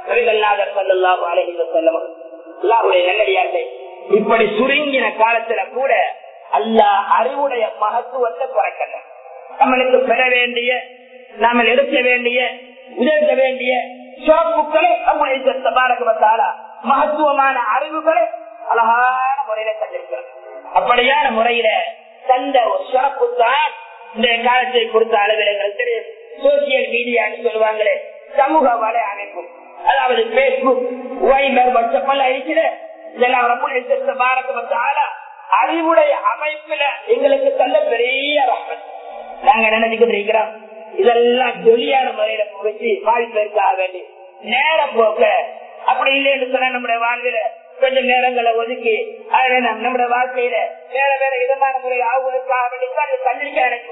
நல்லடியார்கள் இப்படி சுருங்கின காலத்துல கூட அல்லாஹ் அறிவுடைய மகத்துவத்தை குறைக்கல நம்மளுக்கு பெற வேண்டிய நாம எடுக்க வேண்டிய உதவிக்க வேண்டிய சிறப்புகளை நம்முடைய பாரகத்தால மகத்துவமான அறிவுகளை அழகான முறையில தந்திருக்கிறார் அப்படியான முறையில தந்த ஒரு சிறப்பு தான் இந்த காலத்தை கொடுத்த அளவில் எங்களுக்கு தெரியும் சோசியல் மீடியான்னு சொல்லுவாங்களே சமூக வலை அமைப்பு அதாவது பேஸ்புக் வைபர் வாட்ஸ்அப் எல்லாம் இருக்குது இதெல்லாம் ரொம்ப பாரத அறிவுடைய அமைப்புல எங்களுக்கு தந்த பெரிய ரஹ்மத் நாங்க நினைச்சுக்கிட்டு இருக்கிறோம் இதெல்லாம் ஜொலியான முறையில வச்சு பாதிப்பிற்காக வேண்டி நேரம் போக்க அப்படி இல்லைன்னு சொன்னா நம்முடைய வாழ்வில கொஞ்சம் நேரங்களை ஒதுக்கி அதுல நம் நம்முடைய வாழ்க்கையில வேற வேற விதமான முறையில் ஆகுவதற்காக வேண்டித்தான் கண்டிப்பா நினைத்துக்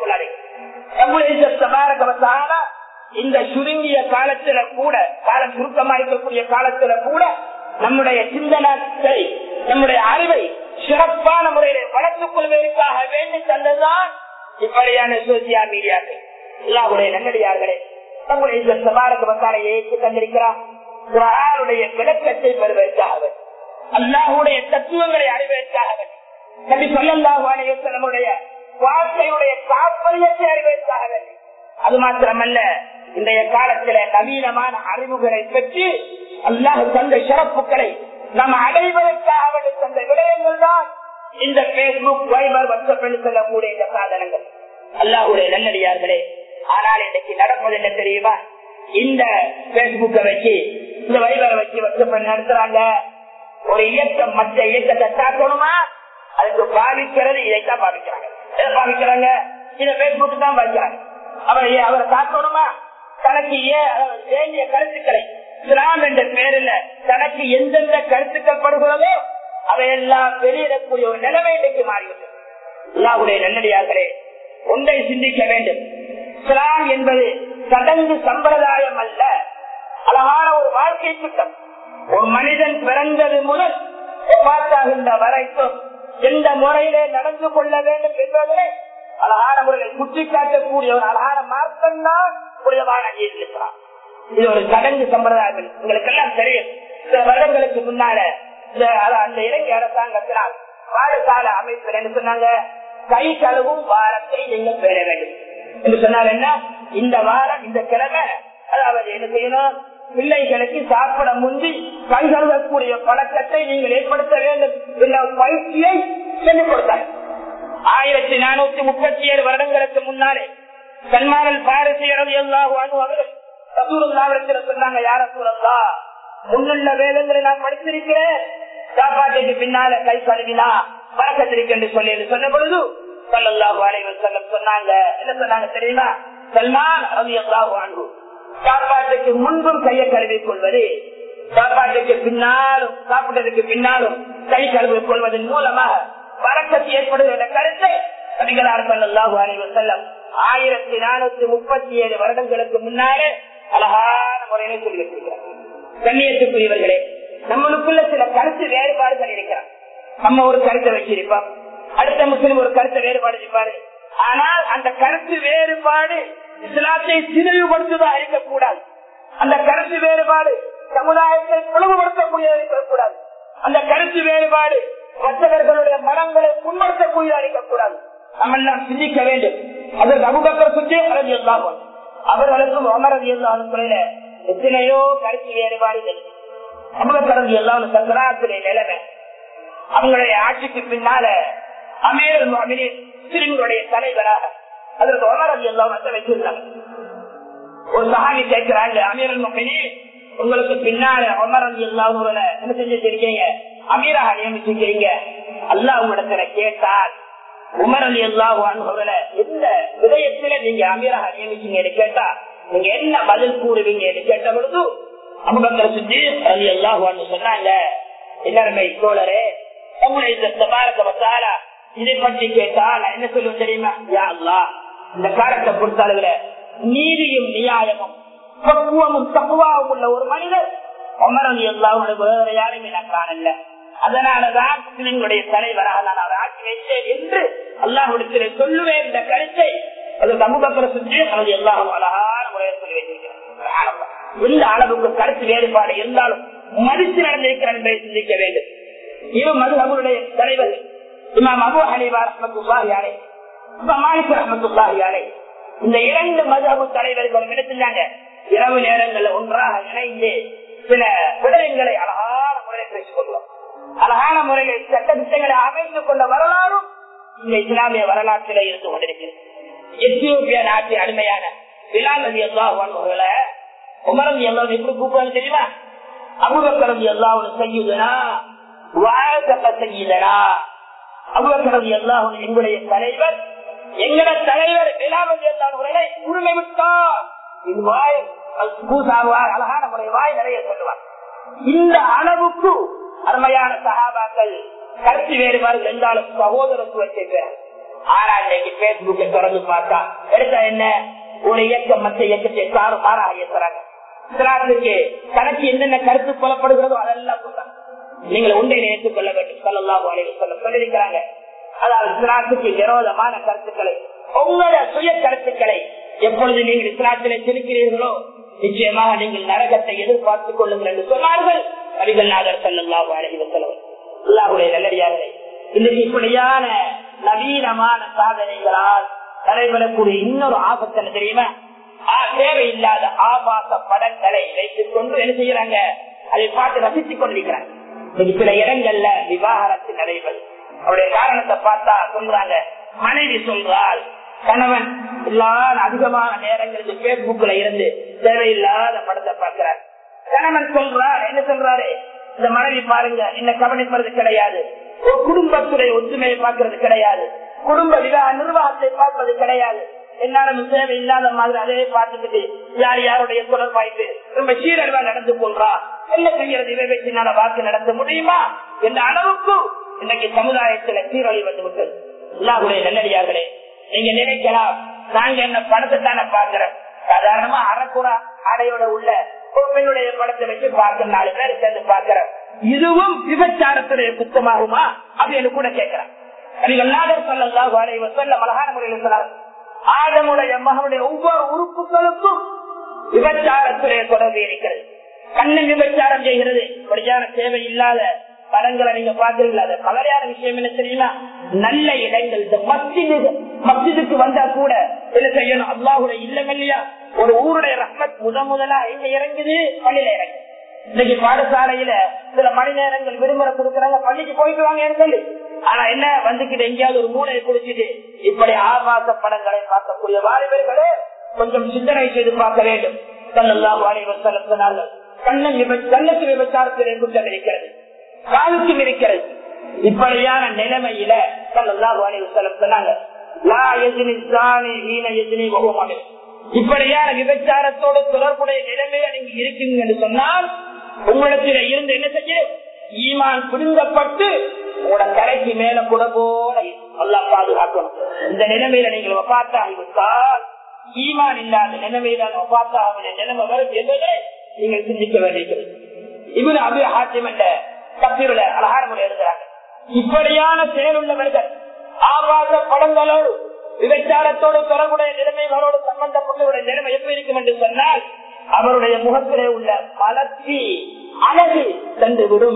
கொள்ளாதே இந்த சுருங்கிய காலத்துல கூட காலம் சுருக்கமா இருக்கக்கூடிய காலத்துல கூட நம்முடைய சிந்தனத்தை நம்முடைய அறிவை சிறப்பான முறையில வளர்த்துக் கொள்வதற்காக வேண்டி தந்ததுதான் இப்படியான சோசியல் மீடியாக்கள் எல்லாருடைய நன்னடியார்களே நம்முடைய இந்த சபாரக மக்காரை ஏற்று தந்திருக்கிறார் குரானுடைய விளக்கத்தை பெறுவதற்காக அல்லாஹுடைய தத்துவங்களை அறிவதற்காக நபி சொல்லல்லாஹு அலைஹி நம்முடைய வாழ்க்கையுடைய தாற்பயத்தை அறிவதற்காக வேண்டி அது மாத்திரமல்ல இன்றைய காலத்தில நவீனமான அறிவுகளை பெற்று அல்லாஹ் தந்த சிறப்புகளை நாம் அடைவதற்காக வேண்டி தந்த விடயங்கள் தான் இந்த பேஸ்புக் வைபர் வாட்ஸ்அப் என்று சொல்லக்கூடிய இந்த சாதனங்கள் அல்லாஹுடைய நல்லடியார்களே ஆனால் இன்னைக்கு நடப்பது என்ன தெரியுமா இந்த பேஸ்புக்கை வச்சு இந்த வைபரை வச்சு வாட்ஸ்அப் நடத்துறாங்க ஒரு இயக்கம் மற்ற இயக்கத்தை தாக்கணுமா அதுக்கு பாதிக்கிறது இதைத்தான் பாதிக்கிறாங்க எதை பாதிக்கிறாங்க இதை பேஸ்புக் தான் பாதிக்கிறாங்க அவர் அவரை தாக்கணுமா தனக்கு ஏன் வேண்டிய கருத்துக்களை இஸ்லாம் என்ற பேரில் தனக்கு எந்தெந்த கருத்துக்கள் படுகிறதோ அவையெல்லாம் வெளியிடக்கூடிய ஒரு நிலைமை இன்றைக்கு மாறிவிட்டது அல்லாவுடைய நல்லடியார்களே ஒன்றை சிந்திக்க வேண்டும் இஸ்லாம் என்பது சடங்கு சம்பிரதாயம் அல்ல அழகான ஒரு வாழ்க்கை திட்டம் ஒரு மனிதன் பிறந்தது முதல் பார்த்தாகின்ற வரைக்கும் எந்த முறையிலே நடந்து கொள்ள வேண்டும் என்பதை அழகான முறையில் குற்றி காட்டக்கூடிய ஒரு அழகான மார்க்கம் தான் புனிதமான இருக்கிறார் இது ஒரு சடங்கு சம்பிரதாயம் உங்களுக்கு எல்லாம் தெரியும் சில வருடங்களுக்கு முன்னால அந்த இலங்கை அரசாங்கத்தினால் பாடசால அமைப்பு என்ன சொன்னாங்க கை கழுவும் வாரத்தை நீங்கள் பெற வேண்டும் என்று சொன்னால் என்ன இந்த வாரம் இந்த கிழமை அதாவது என்ன செய்யணும் பிள்ளைகளுக்கு சாப்பிட முந்தி கை கழுவக்கூடிய பழக்கத்தை நீங்கள் ஏற்படுத்த வேண்டும் என்ற பயிற்சியை சொல்லிக் கொடுத்தார் ஆயிரத்தி நானூத்தி முப்பத்தி ஏழு வருடங்களுக்கு முன்னாலே சன்மானல் பாரசியரது எல்லாரும் அவர்கள் ரசூலுல்லாவிடத்தில் சொன்னாங்க யார சூழல்லா முன்னுள்ள வேதங்களை நான் படித்திருக்கிறேன் சாப்பாட்டுக்கு பின்னால கை கழுவினா பழக்கத்திற்கு என்று சொல்லி சொன்ன பொழுது சல்லல்லாஹு அலைவர் செல்லம் சொன்னாங்க என்ன சொன்னாங்க தெரியுமா சல்மான் ரவி அல்லாஹு அன்பு சாப்பாட்டுக்கு முன்பும் கையை கழுவி கொள்வது சாப்பாட்டுக்கு பின்னாலும் சாப்பிட்டதுக்கு பின்னாலும் கை கழுவி கொள்வதன் மூலமாக பறக்கத்து ஏற்படுகிற கருத்தை நபிகளார் சல்லாஹூ அலைவர் செல்லம் ஆயிரத்தி நானூத்தி முப்பத்தி ஏழு வருடங்களுக்கு முன்னாலே அழகான முறையில சொல்லியிருக்கிறார் கண்ணியத்துக்குரியவர்களே நம்மளுக்குள்ள சில கருத்து வேறுபாடுகள் இருக்கிறார் நம்ம ஒரு கருத்தை வச்சிருப்போம் அடுத்த முஸ்லிம் ஒரு கருத்தை வேறுபாடு இருப்பாரு ஆனால் அந்த கருத்து வேறுபாடு இஸ்லாத்தை சிதைவுபடுத்துவதா இருக்கக்கூடாது அந்த கருத்து வேறுபாடு சமுதாயத்தை பிளவுபடுத்தக்கூடியதாக இருக்கக்கூடாது அந்த கருத்து வேறுபாடு மற்றவர்களுடைய மனங்களை புண்படுத்தக்கூடியதாக இருக்கக்கூடாது நம்ம எல்லாம் சிந்திக்க வேண்டும் அதற்கு அபுபக்கர் சுற்றி அறதி எல்லாம் அவர்களுக்கும் அமரதி எல்லாம் துறையில எத்தனையோ கருத்து வேறுபாடுகள் அபுபக்கரதி எல்லாம் சங்கராத்துடைய நிலைமை அவங்களுடைய ஆட்சிக்கு பின்னால அமீர் முஸ்லிம்களுடைய தலைவராக அதற்கு அமரதி எல்லாம் வச்சிருந்தாங்க ஒரு சகாமி கேட்கிறாங்க அமீர் முகனி உங்களுக்கு பின்னால அமரதி எல்லாம் என்ன செஞ்சிருக்கீங்க அமீராக நியமிச்சிருக்கீங்க அல்லா உங்களிடத்துல கேட்டால் உமர் அலி அல்லாஹுல எந்த விதயத்துல நீங்க அமீராக நியமிச்சீங்கன்னு கேட்டா நீங்க என்ன பதில் கூறுவீங்கன்னு கேட்ட பொழுது அபுபக்கர் சுத்தி அலி அல்லாஹுன்னு சொன்னாங்க எல்லாருமே தோழரே உங்களை இந்த தபாரக மசாலா இதை பற்றி கேட்டா நான் என்ன சொல்லுவேன் தெரியுமா யா அல்லா இந்த காலத்தை பொறுத்த அளவுல நீதியும் நியாயமும் பக்குவமும் தப்புவாவும் உள்ள ஒரு மனிதர் உமர் அலி அல்லாஹுடைய வேற யாருமே நான் காணல அதனாலதான் முஸ்லிம்களுடைய தலைவராக நான் அவர் ஆக்கி வைத்தேன் என்று அல்லாஹுடத்திலே சொல்லுவேன் இந்த கருத்தை அது சமூகத்துல சுற்றி அல்லது எல்லாரும் அழகான முறையில் சொல்லி வைத்திருக்கிறார் எந்த அளவுக்கு கருத்து வேறுபாடு இருந்தாலும் மதித்து நடந்திருக்கிறார் என்பதை சிந்திக்க வேண்டும் இவன் மதுஹபுடைய தலைவர் இமாம் அபு ஹனிவா ரஹமத்துல்லாஹியாலே இமாம் மாலிக் ரஹமத்துல்லாஹியாலே இந்த இரண்டு மதுஹபு தலைவர்கள் என்ன செஞ்சாங்க இரவு நேரங்கள்ல ஒன்றாக இணைந்து சில விடயங்களை அழகான முறையில் பேசிக் கொள்வோம் அழகான முறையில் சட்ட திட்டங்களை அமைந்து கொண்ட வரலாறும் இந்த இஸ்லாமிய வரலாற்றில இருந்து கொண்டிருக்கிறது எத்தியோப்பியா நாட்டின் அடிமையான பிலால் நதி எல்லா உமரம் எல்லாம் எப்படி கூப்பிடுவாங்க தெரியுமா அபுபக்கரம் எல்லாம் செய்யுதனா வாழ்க்கை செய்யுதனா அபுபக்கரம் எல்லாம் எங்களுடைய தலைவர் எங்கட தலைவர் பிலால் எல்லாம் உரிமை விட்டார் இது வாய் பூசாவார் அழகான முறை வாய் நிறைய சொல்லுவார் இந்த அளவுக்கு அருமையான சகாபாக்கள் கருத்து வேறுபாடு இருந்தாலும் சகோதரத்துவத்தை பெற ஆனா இன்னைக்கு பேஸ்புக்கை திறந்து பார்த்தா எடுத்தா என்ன ஒரு இயக்கம் மற்ற இயக்கத்தை சாறு மாறாக இயக்குறாங்க இஸ்லாத்துக்கு தனக்கு என்னென்ன கருத்து கொல்லப்படுகிறதோ அதெல்லாம் சொல்றாங்க நீங்கள் உண்டை நினைத்துக் கொள்ள வேண்டும் சொல்லலாம் சொல்ல சொல்லியிருக்கிறாங்க அதாவது இஸ்லாத்துக்கு விரோதமான கருத்துக்களை உங்களோட சுய கருத்துக்களை எப்பொழுது நீங்கள் இஸ்லாத்திலே திணிக்கிறீர்களோ நிச்சயமாக நீங்கள் நரகத்தை எதிர்பார்த்துக் கொள்ளுங்கள் என்று சொன்னார்கள் அரிகள் நாதர் சல்லாஹு அழகி வசலம் அல்லாஹுடைய நல்லடியார்களே இன்னைக்கு இப்படியான நவீனமான சாதனைகளால் நடைபெறக்கூடிய இன்னொரு ஆபத்து என்ன தெரியுமா தேவையில்லாத ஆபாச படங்களை வைத்துக் கொண்டு என்ன செய்யறாங்க அதை பார்த்து ரசித்துக் கொண்டிருக்கிறாங்க இன்னைக்கு சில இடங்கள்ல விவாகரத்து நடைபெறும் அவருடைய காரணத்தை பார்த்தா சொல்றாங்க மனைவி சொல்றால் கணவன் எல்லாரும் அதிகமான நேரங்களுக்கு பேஸ்புக்ல இருந்து தேவையில்லாத படத்தை பார்க்கிறார் கணவன் சொல்றார் என்ன சொல்றாரு இந்த மனைவி பாருங்க என்ன கவனிப்பது கிடையாது ஒரு குடும்பத்துடைய ஒற்றுமையை பார்க்கறது கிடையாது குடும்ப விவாக நிர்வாகத்தை பார்ப்பது கிடையாது என்னாலும் தேவை இல்லாத மாதிரி அதே பார்த்துக்கிட்டு யார் யாருடைய தொடர்பாய்த்து ரொம்ப சீரழிவா நடந்து கொள்றா என்ன செய்யறது இவை வச்சினால வாக்கு நடத்த முடியுமா என்ற அளவுக்கு இன்னைக்கு சமுதாயத்துல சீரழி வந்து விட்டது எல்லாருடைய நல்லடியார்களே நீங்க நினைக்கலாம் நாங்க என்ன படத்தை தானே பாக்குறோம் சாதாரணமா அறக்குறா ஆடையோட உள்ள ஒரு பெண்ணுடைய படத்தை வச்சு பார்க்க நாலு பேர் சேர்ந்து பார்க்கிறோம் இதுவும் விபச்சாரத்துடைய குத்தமாகுமா அப்படின்னு கூட கேட்கிறேன் அழகான முறையில் சொன்னார் ஆதமுடைய மகனுடைய ஒவ்வொரு உறுப்புகளுக்கும் விபச்சாரத்துடைய தொடர்பு இருக்கிறது கண்ணு விபச்சாரம் செய்கிறது படியான தேவை இல்லாத படங்களை நீங்க பாக்குறீங்களா அது கவலையான விஷயம் என்ன தெரியுமா நல்ல இடங்கள் இந்த மஸ்ஜிது மஸ்ஜிதுக்கு வந்தா கூட என்ன செய்யணும் அல்லாஹுடைய இல்லம் இல்லையா ஒரு ஊருடைய ரஹ்மத் முத முதலா எங்க இறங்குது பள்ளியில இறங்கு இன்னைக்கு பாடசாலையில சில மணி நேரங்கள் விடுமுறை கொடுக்கறாங்க பள்ளிக்கு போயிட்டு வாங்க சொல்லி ஆனா என்ன வந்துகிட்டு எங்கேயாவது ஒரு மூளையை குடிச்சிட்டு இப்படி ஆபாச படங்களை பார்க்கக்கூடிய வாலிபர்களே கொஞ்சம் சிந்தனை செய்து பார்க்க வேண்டும் சல்லல்லாஹு அலைஹி வஸல்லம் சொன்னார்கள் கண்ணன் விப- கண்ணுக்கு விபச்சாரத்திலே குற்றம் இருக்கிறது காலுக்கும் இருக்கிறது இப்படியான நிலைமையில சல்லல்லாஹு அலைஹி வஸல்லம் சொன்னாங்க லா யஜ்னி ஸானி ஹீன யஜ்னி வஹுவ முஃமின். இப்படியான விபச்சாரத்தோடு தொடர்புடைய நிலைமையில நீங்க இருக்கீங்க என்று சொன்னால் உங்களிடத்தில இருந்து என்ன செய்ய ஈமான் பிடுங்கப்பட்டு உங்களோட தலைக்கு மேல கூட போல எல்லாம் பாதுகாக்கணும் இந்த நிலைமையில நீங்கள் ஒப்பாத்தாகிவிட்டால் ஈமான் இல்லாத நிலைமையில ஒப்பாத்தாக நிலைமை வரும் என்பதை நீங்கள் சிந்திக்க வேண்டியிருக்கிறது இவரு அபி ஹாத்தியம் என்ற தப்பிருல அழகான முறை எழுதுறாங்க இப்படியான செயலுள்ளவர்கள் ஆபாச படங்களோடு விபச்சாரத்தோடு தொடர்புடைய நிலைமைகளோடு சம்பந்தப்பட்டவருடைய நிலைமை எப்படி இருக்கும் என்று சொன்னால் அவருடைய முகத்திலே உள்ள மலர்ச்சி அழகு சென்று விடும்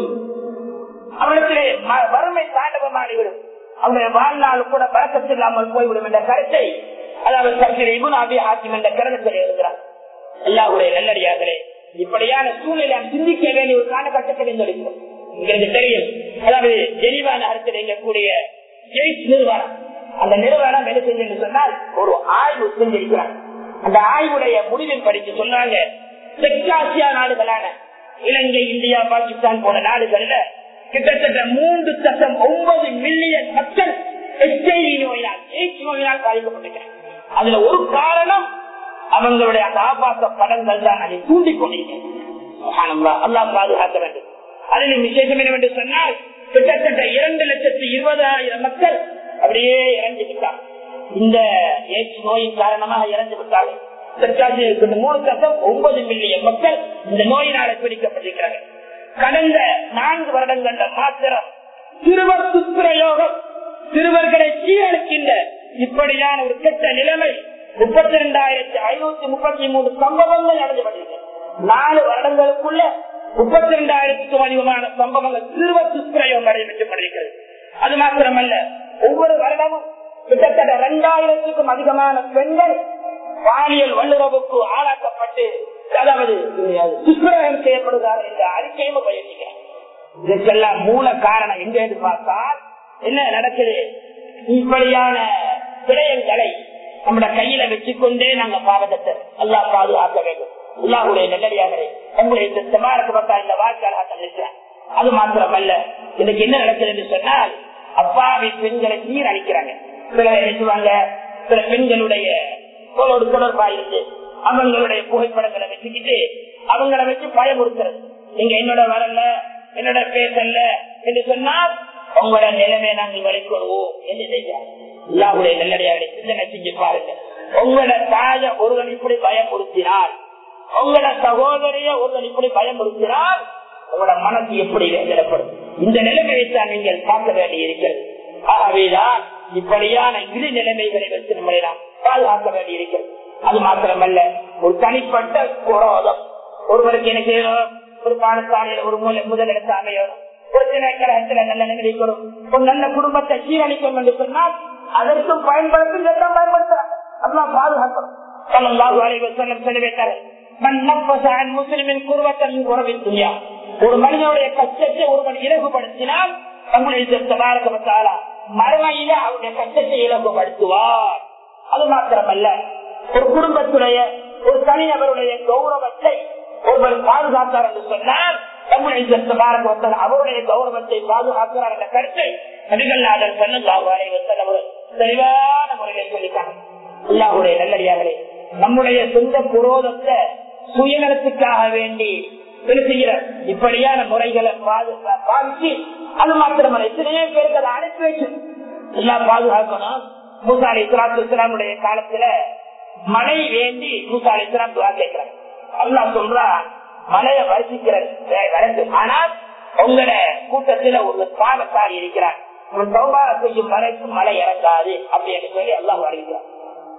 அவரிடத்திலே ம- வறுமை தாண்டவமாடிவிடும் அவருடைய வாழ்நாள் கூட பழக்கத்தில் இல்லாமல் போய்விடும் என்ற கருத்தை அதாவது சத்திர இபுன் அபி ஹாத்திம் என்ற கிரகத்தில் எழுதுகிறார் எல்லாருடைய நல்லடியார்களே இப்படியான சூழ்நிலை சிந்திக்க வேண்டிய ஒரு காலகட்டத்தில் இருந்திருக்கும் உங்களுக்கு தெரியும் அதாவது ஜெனிவா நகரத்தில் இயங்கக்கூடிய ஜெயிஸ் நிறுவனம் அந்த நிறுவனம் என்ன செஞ்சு சொன்னால் ஒரு ஆய்வு செஞ்சிருக்கிறார் அந்த ஆய்வுடைய முடிவில் படித்து சொன்னாங்க தெற்காசியா நாடுகளான இலங்கை இந்தியா பாகிஸ்தான் போன நாடுகள்ல கிட்டத்தட்ட மூன்று தசம் ஒன்பது மில்லியன் மக்கள் HIV நோயினால் எய்ட்ஸ் நோயினால் பாதிக்கப்பட்டிருக்கிறார் அதுல ஒரு காரணம் அவங்களுடைய அந்த ஆபாச படங்கள் தான் அதை தூண்டிக் கொண்டிருக்கிறது அல்லாஹ் பாதுகாக்க வேண்டும் அதில் விசேஷம் என்னவென்று சொன்னால் கிட்டத்தட்ட இரண்டு லட்சத்தி இருபதாயிரம் மக்கள் அப்படியே இறந்து விட்டார் இந்த எய்ட்ஸ் நோயின் காரணமாக இறந்து விட்டார்கள் தெற்காசியில் இருக்கின்ற மூணு தசம் ஒன்பது மில்லியன் மக்கள் இந்த நோயினால் பிடிக்கப்பட்டிருக்கிறார்கள் கடந்த நான்கு வருடங்கள்ல மாத்திரம் சிறுவர் துப்புரயோகம் சிறுவர்களை சீரழிக்கின்ற இப்படியான ஒரு கெட்ட நிலைமை முப்பத்தி இரண்டாயிரத்தி ஐநூத்தி முப்பத்தி மூணு சம்பவங்கள் நடந்து வருகிறது நாலு வருடங்களுக்குள்ள முப்பத்தி இரண்டாயிரத்துக்கும் அதிகமான சம்பவங்கள் சிறுவர் துஷ்பிரயோகம் நடைபெற்றுப்படுகிறது அது மாத்திரமல்ல ஒவ்வொரு வருடமும் கிட்டத்தட்ட இரண்டாயிரத்துக்கும் அதிகமான பெண்கள் பாலியல் வல்லுறவுக்கு ஆளாக்கப்பட்டு அதாவது துஷ்பிரயோகம் செய்யப்படுகிறார்கள் என்ற அறிக்கையும் உபயோகிக்கிறார் இதற்கெல்லாம் மூல காரணம் எங்க என்று பார்த்தால் என்ன நடக்குது இப்படியான விடயங்களை நம்முடைய கையில வச்சுக்கொண்டே நாங்க பாவத்தை அல்லாஹ் பாதுகாக்க வேண்டும் அல்லாஹுடைய நல்லடியார்களே உங்களுடைய இந்த சமாரக்கப்பட்ட இந்த வாழ்க்கையாக இருக்கிறார் அது மாத்திரமல்ல இன்னைக்கு என்ன நடக்குது என்று சொன்னால் அப்பாவி பெண்களை சீரழிக்கிறாங்க சிலர் எழுதுவாங்க சில பெண்களுடைய தோளோடு தொடர்பா இருந்து அவங்களுடைய புகைப்படங்களை வச்சுக்கிட்டு அவங்கள வச்சு பயமுறுத்துறது நீங்க என்னோட வரல என்னோட பேசல்ல என்று சொன்னால் உங்களோட நிலைமை நாங்கள் வழிகொள்வோம் என்று செய்யார் எல்லாருடைய நல்லடியாரை சிந்தனை செஞ்சு பாருங்க உங்களோட தாய ஒருவன் இப்படி பயமுறுத்தினால் உங்களோட சகோதரிய ஒருவன் இப்படி பயமுறுத்தினால் உங்களோட மனசு எப்படி வேதனைப்படும் இந்த நிலைமையை தான் நீங்கள் பார்க்க வேண்டி இருக்கிறது ஆகவேதான் இப்படியான இரு நிலைமைகளை வச்சு நம்மளை நாம் பாதுகாக்க வேண்டி இருக்கிறது அது மாத்திரமல்ல ஒரு தனிப்பட்ட குரோதம் ஒருவருக்கு எனக்கு ஏதோ ஒரு பாடசாலையில் ஒரு மூல முதலிடத்து அமையணும் ஒரு சில கழகத்துல நல்ல நிலைமைக்கணும் ஒரு நல்ல குடும்பத்தை சீரழிக்கும் என்று சொன்னால் அதற்கும் பயன்படுத்தும் இதைத்தான் பயன்படுத்துறாங்க அதெல்லாம் பாதுகாக்கணும் சல்லல்லாஹு அலைஹி வஸல்லம் சொல்லிவிட்டார்கள் மன் நஃபஸ அன் முஸ்லிமின் குர்வத்தன் மின் குரபின் துன்யா ஒரு மனிதனுடைய கஷ்டத்தை ஒருவன் இலகுபடுத்தினால் தங்களுடைய தபாரகத்தாலா மறுமையில அவருடைய கஷ்டத்தை இலகுபடுத்துவார் அது மாத்திரமல்ல ஒரு குடும்பத்துடைய ஒரு தனிநபருடைய கௌரவத்தை ஒருவர் பாதுகாத்தார் என்று சொன்னால் தங்களுடைய தபாரகத்தால் அவருடைய கௌரவத்தை பாதுகாக்கிறார் என்ற கருத்தை நபிகள்நாதன் சன்னல்லாஹு வசல்லம் தெளிவான முறையில் சொல்லிட்டாங்க அல்லாஹுடைய நல்லடியார்களே நம்முடைய சொந்த புரோதத்தை சுயநலத்துக்காக வேண்டி செய்கிற இப்படியான முறைகளை பாதிச்சு அது மாத்திரமல்ல எத்தனையோ பேருக்கு அதை அனுப்பி வச்சு எல்லாம் பாதுகாக்கணும் மூசாலி இஸ்லாத்து இஸ்லாமுடைய காலத்துல மழை வேண்டி மூசாலி இஸ்லாம் துவா கேட்கிறார் அல்லா சொல்றா மழையை வருஷிக்கிறது ஆனால் உங்களோட கூட்டத்துல ஒரு பாவத்தாரி இருக்கிறார் ஒரு சௌபா செய்யும் வரைக்கும் மழை இறங்காது அப்படின்னு சொல்லி எல்லாம் வருகிறார்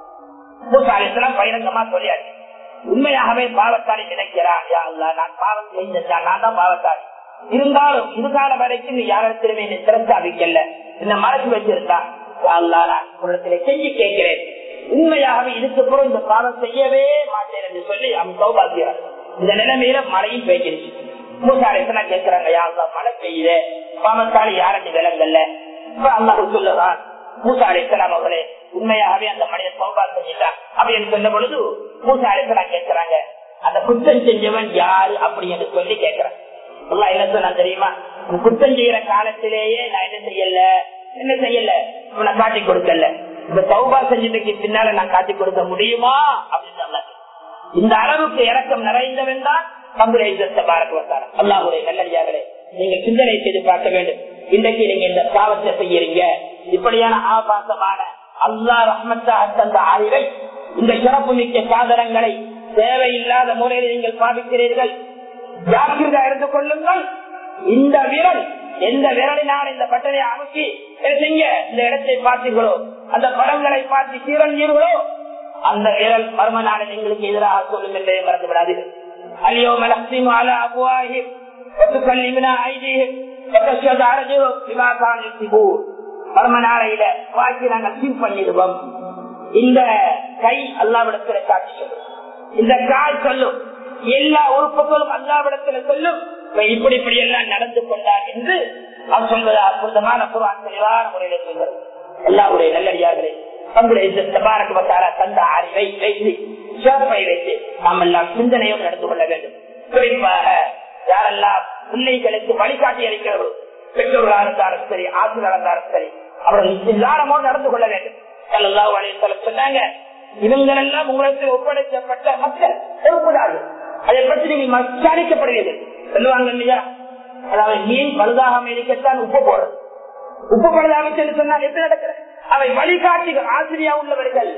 மூசாலிசலாம் பகிரங்கமா சொல்லியாச்சு உண்மையாகவே பாவத்தாரி நினைக்கிறான் யா அல்லா நான் பாவம் செய்தா நான் தான் பாவத்தாரி இருந்தாலும் இதுகால வரைக்கும் நீ யாரிடத்திலுமே நீ திறந்தாவிக்கல இந்த மறைச்சு வச்சிருந்தா அல்லா நான் உலகத்திலே செஞ்சு கேட்கிறேன் உண்மையாகவே இதுக்கு அப்புறம் இந்த பாவம் செய்யவே மாட்டேன் என்று சொல்லி அவன் சௌபாகியார் இந்த நிலைமையில மழையும் பெய்ஞ்சிருச்சு மூசாலிசலாம் கேட்கிறாங்க யா அல்லா மழை பெய்யுது பாவத்தாரி யாரும் விலங்கல்ல அல்லாஹ் சொல்லுறான் மூசா அலிசலாம் அவர்களே உண்மையாகவே அந்த மனிதன் சௌபா செஞ்சிட்டான் அப்படின்னு சொன்ன பொழுது மூசா அலிசலாம் கேட்கிறாங்க அந்த குற்றம் செஞ்சவன் யாரு அப்படி என்று சொல்லி கேட்கிறான் எல்லாம் என்ன சொன்னா தெரியுமா குற்றம் செய்யற காலத்திலேயே நான் என்ன செய்யல என்ன செய்யல இவனை காட்டி கொடுக்கல இந்த சௌபா செஞ்சதுக்கு பின்னால நான் காட்டி கொடுக்க முடியுமா அப்படின்னு சொன்னாங்க இந்த அளவுக்கு இறக்கம் நிறைந்தவன் தான் தங்களுடைய யுத்தத்தை பாரத் வந்தார் அல்லாஹுடைய நல்லடியார்களே நீங்க சிந்தனை செய்து பார்க்க வேண்டும் இன்றைக்கு நீங்க இந்த பாவத்தை செய்யறீங்க இப்படியான ஆபாசமான அல்லா ரஹ்மத்தா தந்த அறிவை இந்த சிறப்பு மிக்க சாதனங்களை தேவையில்லாத முறையில் நீங்கள் பாவிக்கிறீர்கள் ஜாக்கிரதா இருந்து கொள்ளுங்கள் இந்த விரல் எந்த விரலினால் இந்த பட்டனை அமுக்கி செய்ய இந்த இடத்தை பார்த்தீர்களோ அந்த படங்களை பார்த்து சீரஞ்சீர்களோ அந்த விரல் மர்ம நாளில் எங்களுக்கு எதிராக சொல்லும் என்றே மறந்து விடாதீர்கள் அலியோ மலக்சிம் அல அபுவாஹிம் وتكلمنا أيديهم وتشهد أرجلهم بما كانوا يكسبون பரம நாளையில வாக்கி நாங்கள் சீல் பண்ணிடுவோம் இந்த கை அல்லாவிடத்துல காட்சி சொல்லும் இந்த கால் சொல்லும் எல்லா உறுப்புகளும் அல்லாவிடத்துல சொல்லும் இப்படி இப்படி எல்லாம் நடந்து கொண்டார் என்று அவர் சொல்வது அற்புதமான குரான் தெளிவான முறையில சொல்வது எல்லாருடைய நல்லடியார்களே தங்களுடைய தபாரக்கு தந்த அறிவை வைத்து சிறப்பை வைத்து நாம் எல்லாம் சிந்தனையோடு நடந்து கொள்ள வேண்டும் குறிப்பாக யாரெல்லாம் பிள்ளைகளுக்கு வழிகாட்டி இருக்கிறவர்கள் பெற்றோர்களாக இருந்தாலும் சரி ஆசிரியராக இருந்தாலும் சரி அவர்கள் எல்லாரமோடு நடந்து கொள்ள வேண்டும் எல்லாம் வழியில் சொன்னாங்க இவங்கள் எல்லாம் உங்களுக்கு ஒப்படைக்கப்பட்ட மக்கள் பொறுப்புதார்கள் அதை பற்றி நீங்கள் விசாரிக்கப்படுவீர்கள் சொல்லுவாங்க இல்லையா அதாவது மீன் பழுதாக இருக்கத்தான் உப்பு போடுறது உப்பு பழுதாக சொன்னால் எப்படி நடக்கிறது அவை வழிகாட்டிகள் ஆசிரியா உள்ளவர்கள்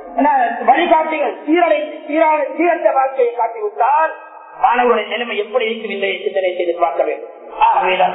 வழிகாட்டிகள் சீரடை சீரற்ற வாழ்க்கையை காட்டிவிட்டால் மாணவர்களுடைய நிலைமை எப்படி இருக்கும் என்று சிந்தனை செய்து பார்க்க வேண்டும் ஆகவேதான்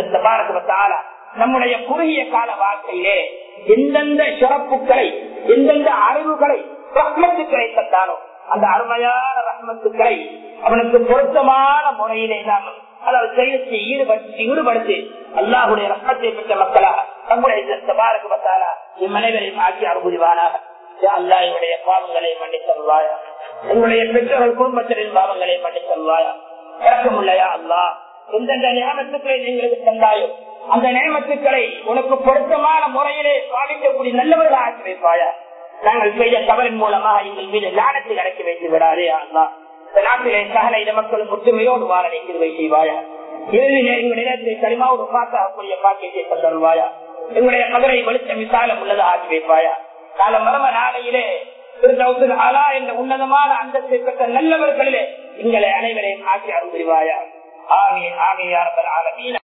நம்முடைய நம்முடைய குறுகிய கால வாழ்க்கையிலே எந்தெந்த சிறப்புகளை எந்தெந்த அறிவுகளை ரஹ்மத்துக்களை தந்தானோ அந்த அருமையான ரஹ்மத்துக்களை அவனுக்கு பொருத்தமான முறையிலே நாம் அதாவது செயலத்தை ஈடுபடுத்தி ஈடுபடுத்தி அல்லாஹுடைய ரஹ்மத்தை பெற்ற மக்களாக நம்முடைய தபாரக்கு பத்தாலா இம்மனைவரையும் ஆக்கி அனுபவிவானாக அல்லா இவருடைய பாவங்களை மன்னித்தல்வாயா எங்களுடைய பெற்றோர்கள் குடும்பத்தின் பாவங்களை பண்ணி சொல்வாயா இறக்கமுள்ளையா அல்லா எந்தெந்த நியமத்துக்களை எங்களுக்கு தந்தாயோ அந்த நியமத்துக்களை உனக்கு பொருத்தமான முறையிலே பாதிக்கக்கூடிய நல்லவர்கள் ஆக்கி வைப்பாயா நாங்கள் செய்த தவறின் மூலமாக எங்கள் மீது ஞானத்தை அடக்கி வைத்து விடாதே அல்லா இந்த நாட்டிலே சகல இட மக்களும் ஒற்றுமையோடு வாழ கிருவை செய்வாயா இறுதியிலே எங்கள் நிலத்தை களிமாவோடு பார்க்கக்கூடிய பாக்கியத்தை தந்தருவாயா எங்களுடைய மதுரை வெளிச்சம் விசாலம் உள்ளதை ஆக்கி வைப்பாயா கால மரம நாளையிலே ஆலா என்ற உன்னதமான அந்தத்தை பெற்ற நல்லவர்களிலே எங்களை அனைவரையும் ஆக்கி அருள்வாயா ஆமீன் ஆமீன் யாரபல் ஆலமீன்